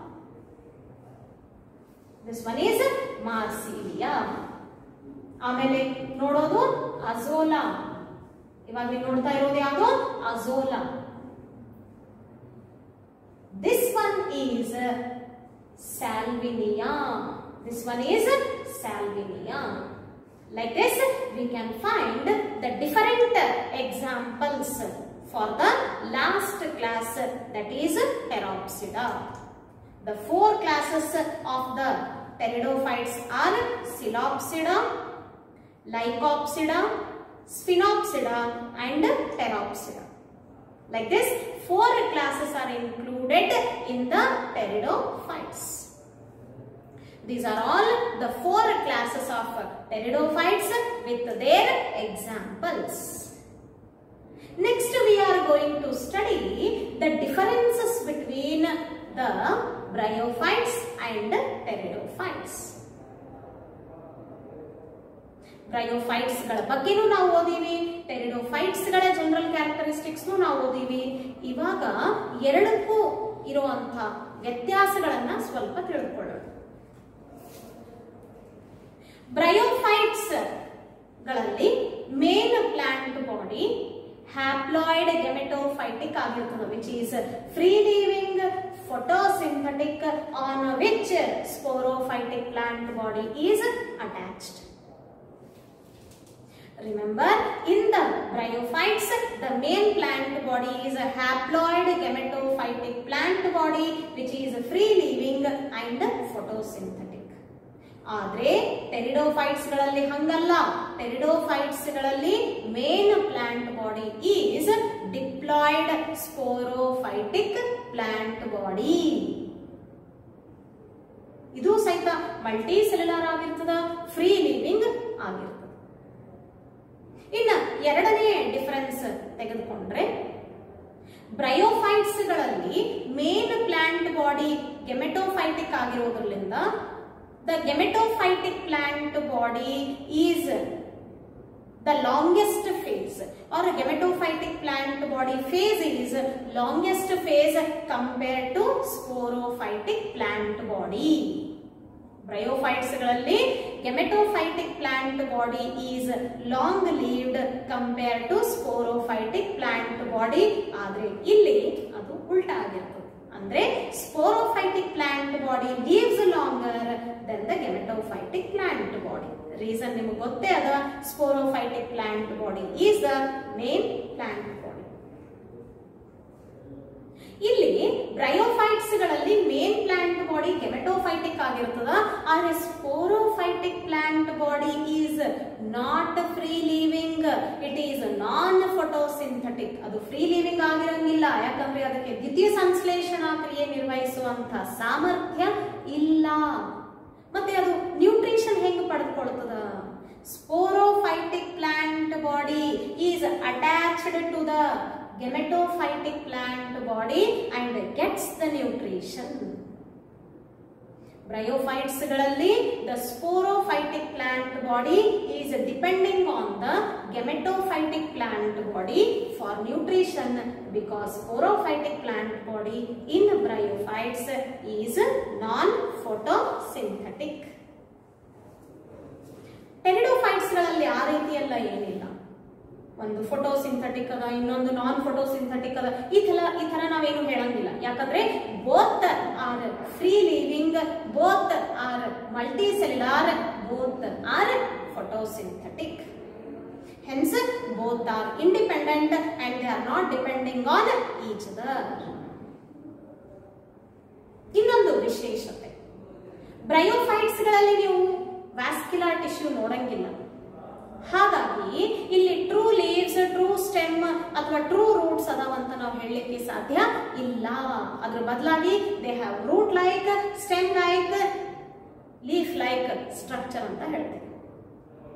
this one is Marsilea ಆಮೇಲೆ ನೋಡೋದು Azolla ಇವಾಗ ನೀವು ನೋಡ್ತಾ ಇರೋದು ಯಾವುದು Azolla this one is Salvinia this one is Salvinia like this we can find the different examples for the last class that is pteropsida the four classes of the pteridophytes are Coelopsida, Lycopsida, Sphinopsida and Pteropsida. Like this, four classes are included in the pteridophytes. These are all the four classes of pteridophytes with their examples. Next, we are going to study the differences between the bryophytes and pteridophytes. Bryophytes ಗಳ ಬಗ್ಗೆನೂ ನಾವು ಓದಿವಿ pteridophytes ಗಳ general characteristics ನಾವು ಓದಿವಿ ಇವಾಗ ಎರಡಕ್ಕೂ ಇರುವಂತಹ ವ್ಯತ್ಯಾಸಗಳನ್ನ ಸ್ವಲ್ಪ ತಿಳ್ಕೊಳ್ಳೋಣ ಬ್ರಯೋಫೈಟ್ಸ್ ಗಳಲ್ಲಿ main plant body haploid gametophytic ಆಗಿರ್ತದೆ which is free living photosynthetic on which sporophytic plant body is attached Remember, in the bryophytes, the main plant body is a haploid gametophytic plant body which is free living and photosynthetic. ಆದ್ರೆ pteridophytes ಗಳಲ್ಲಿ ಹಂಗಲ್ಲ pteridophytes ಗಳಲ್ಲಿ main plant body is diploid sporophytic plant body ಇದು ಸಹಿತ multi cellular ಆಗಿರ್ತದ free living ಆಗಿರ್ತದ ಇನ್ನ ಎರಡನೇ ಡಿಫರೆನ್ಸ್ ತೆಗೆದುಕೊಂಡ್ರೆ ಬ್ರಯೋಫೈಟ್ಸ್ ಗಳಲ್ಲಿ ಮೇನ್ ಪ್ಲಾಂಟ್ ಬಾಡಿ ಗೆಮೆಟೋಫೈಟಿಕ್ ಆಗಿರೋದ್ರಿಂದ the gametophytic plant body is the longest phase or gametophytic plant body phase is longest phase compared to sporophytic plant body bryophytes ಗಳಲ್ಲಿ gametophytic plant body is long lived compare to sporophytic plant body ಆದ್ರೆ ಇಲ್ಲಿ ಅದು ಉಲ್ಟಾ ಆಗಿರ್ತದೆ ಅಂದ್ರೆ sporophytic plant body lives longer than the gametophytic plant body reason ನಿಮಗೆ ಗೊತ್ತೇ ಅದ sporophytic plant body is the main plant body ಇಲ್ಲಿ ಬ್ರಯೋಫೈಟ್ಸ್ ಗಳಲ್ಲಿ ಮೇನ್ ಪ್ಲಾಂಟ್ ಬಾಡಿ ಗೆಮೆಟೋಫೈಟಿಕ್ ಆಗಿರ್ತದ ಆದ್ರೆ sporophytic plant body is not free living it is non photosynthetic ಅದು free living ಆಗಿರಂಗಿಲ್ಲ ಯಾಕಂದ್ರೆ ಅದಕ್ಕೆ ದ್ವಿತೀಯ ಸಂಶ್ಲೇಷಣಾ ಕ್ರಿಯೆ ನಿರ್ವಹಿಸುವಂತ ಸಾಮರ್ಥ್ಯ ಇಲ್ಲ ಮತ್ತೆ ಅದು ನ್ಯೂಟ್ರಿಷನ್ ಹೆಂಗ್ ಪಡೆದುಕೊಳ್ತದ sporophytic plant body is attached to the gametophytic plant body and gets the nutrition. Bryophytes ಗಳಲ್ಲಿ the sporophytic plant body is depending on the gametophytic plant body for nutrition because sporophytic plant body in bryophytes is non-photosynthetic. Pteridophytes ಗಳಲ್ಲಿ ಆ ರೀತಿಯಲ್ಲ ಏನಿಲ್ಲ ಒಂದು ಫೋಟೋಸಿಂಥಟಿಕ್ ಅದ ಇನ್ನೊಂದು ನಾನ್ ಫೋಟೋಸಿಂಥಟಿಕ್ ಅದ ಈ ತರ ಈ ತರ ನಾವೇನು ಹೇಳಂಗಿಲ್ಲ ಯಾಕಂದ್ರೆ both are free living both are multi cellular both are photosynthetic hence both are independent and they are not depending on each other ಇನ್ನೊಂದು ವಿಶೇಷತೆ ಬ್ರಯೋಫೈಟ್ಸ್ ಗಳಲ್ಲಿ ನೀವು ವ್ಯಾಸ್ಕ್ಯುಲರ್ ಟಿಶ್ಯೂ ನೋಡಂಗಿಲ್ಲ ಹಾಗಾಗಿ ಇಲ್ಲಿ ಟ್ರೂ ಲೀವ್ಸ್ ಟ್ರೂ ಸ್ಟೆಮ್ ಅಥವಾ ಟ್ರೂ ರೂಟ್ಸ್ ಅದಾವಂತ ನಾವು ಹೇಳಲಿಕ್ಕೆ ಸಾಧ್ಯ ಇಲ್ಲ ಅದ್ರ ಬದಲಾಗಿ they have root like stem like leaf like structure ಅಂತ ಹೇಳ್ತೇವೆ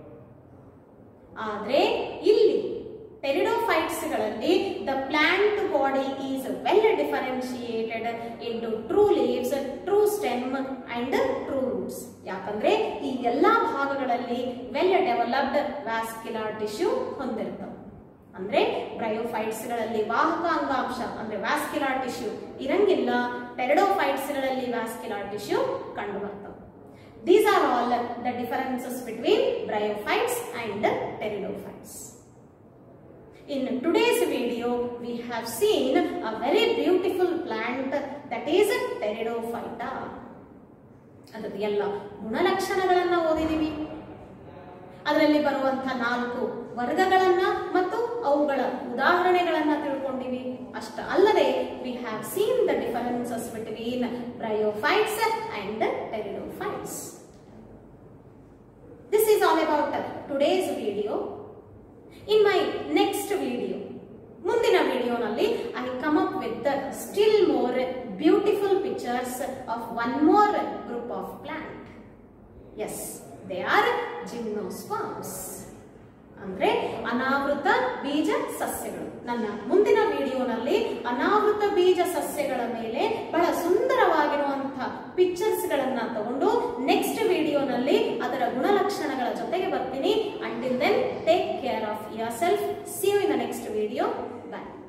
ಆದ್ರೆ ಇಲ್ಲಿ ಟೆರಿಡೋಫೈಟ್ಸ್ಗಳಲ್ಲಿ the plant body is well differentiated into true leaves true stem and true roots ಯಾಕಂದ್ರೆ ಈ ಎಲ್ಲಾ ಭಾಗಗಳಲ್ಲಿ ವೆಲ್ ಡೆವಲಪ್ಡ್ ವ್ಯಾಸ್ಕ್ಯುಲರ್ ಟಿಶ್ಯೂ ಹೊಂದಿರ್ತವೆ ಅಂದ್ರೆ ಬ್ರಯೋಫೈಟ್ಸ್ಗಳಲ್ಲಿ ವಾಹಕ ಅಂಗಾಂಶ ಅಂದ್ರೆ ವ್ಯಾಸ್ಕ್ಯುಲರ್ ಟಿಶ್ಯೂ ಇರಂಗಿಲ್ಲ ಟೆರಿಡೋಫೈಟ್ಸ್ಗಳಲ್ಲಿ ವ್ಯಾಸ್ಕ್ಯುಲರ್ ಟಿಶ್ಯೂ ಕಂಡು ಬರ್ತವೆ these are all the differences between bryophytes and pteridophytes In today's video, we have seen a very beautiful plant that is Pteridophyta. ಅದರದ್ದು ಎಲ್ಲ ಗುಣಲಕ್ಷಣಗಳನ್ನ ಓದಿದೀವಿ ಅದರಲ್ಲಿ ಬರುವಂತಹ ನಾಲ್ಕು ವರ್ಗಗಳನ್ನ ಮತ್ತು ಅವುಗಳ ಉದಾಹರಣೆಗಳನ್ನ ತಿಳ್ಕೊಂಡಿವಿ ಅಷ್ಟ ಅಲ್ಲದೆ we have seen the differences between bryophytes and pteridophytes this is all about today's video in my next video ಮುಂದಿನ ವಿಡಿಯೋನಲ್ಲಿ I come up with still more beautiful pictures of one more group of plants they are gymnosperms ಅಂದ್ರೆ ಅನಾವೃತ ಬೀಜ ಸಸ್ಯಗಳು ನನ್ನ ಮುಂದಿನ ವಿಡಿಯೋನಲ್ಲಿ ಅನಾವೃತ ಬೀಜ ಸಸ್ಯಗಳ ಮೇಲೆ ಬಹಳ ಸುಂದರವಾಗಿರುವಂತಹ ಪಿಕ್ಚರ್ಸ್ ಗಳನ್ನ ತಗೊಂಡು ನೆಕ್ಸ್ಟ್ ವಿಡಿಯೋನಲ್ಲಿ ಅದರ ಗುಣಲಕ್ಷಣಗಳ ಜೊತೆಗೆ ಬರ್ತೀನಿ until then take care of yourself see you in the next video bye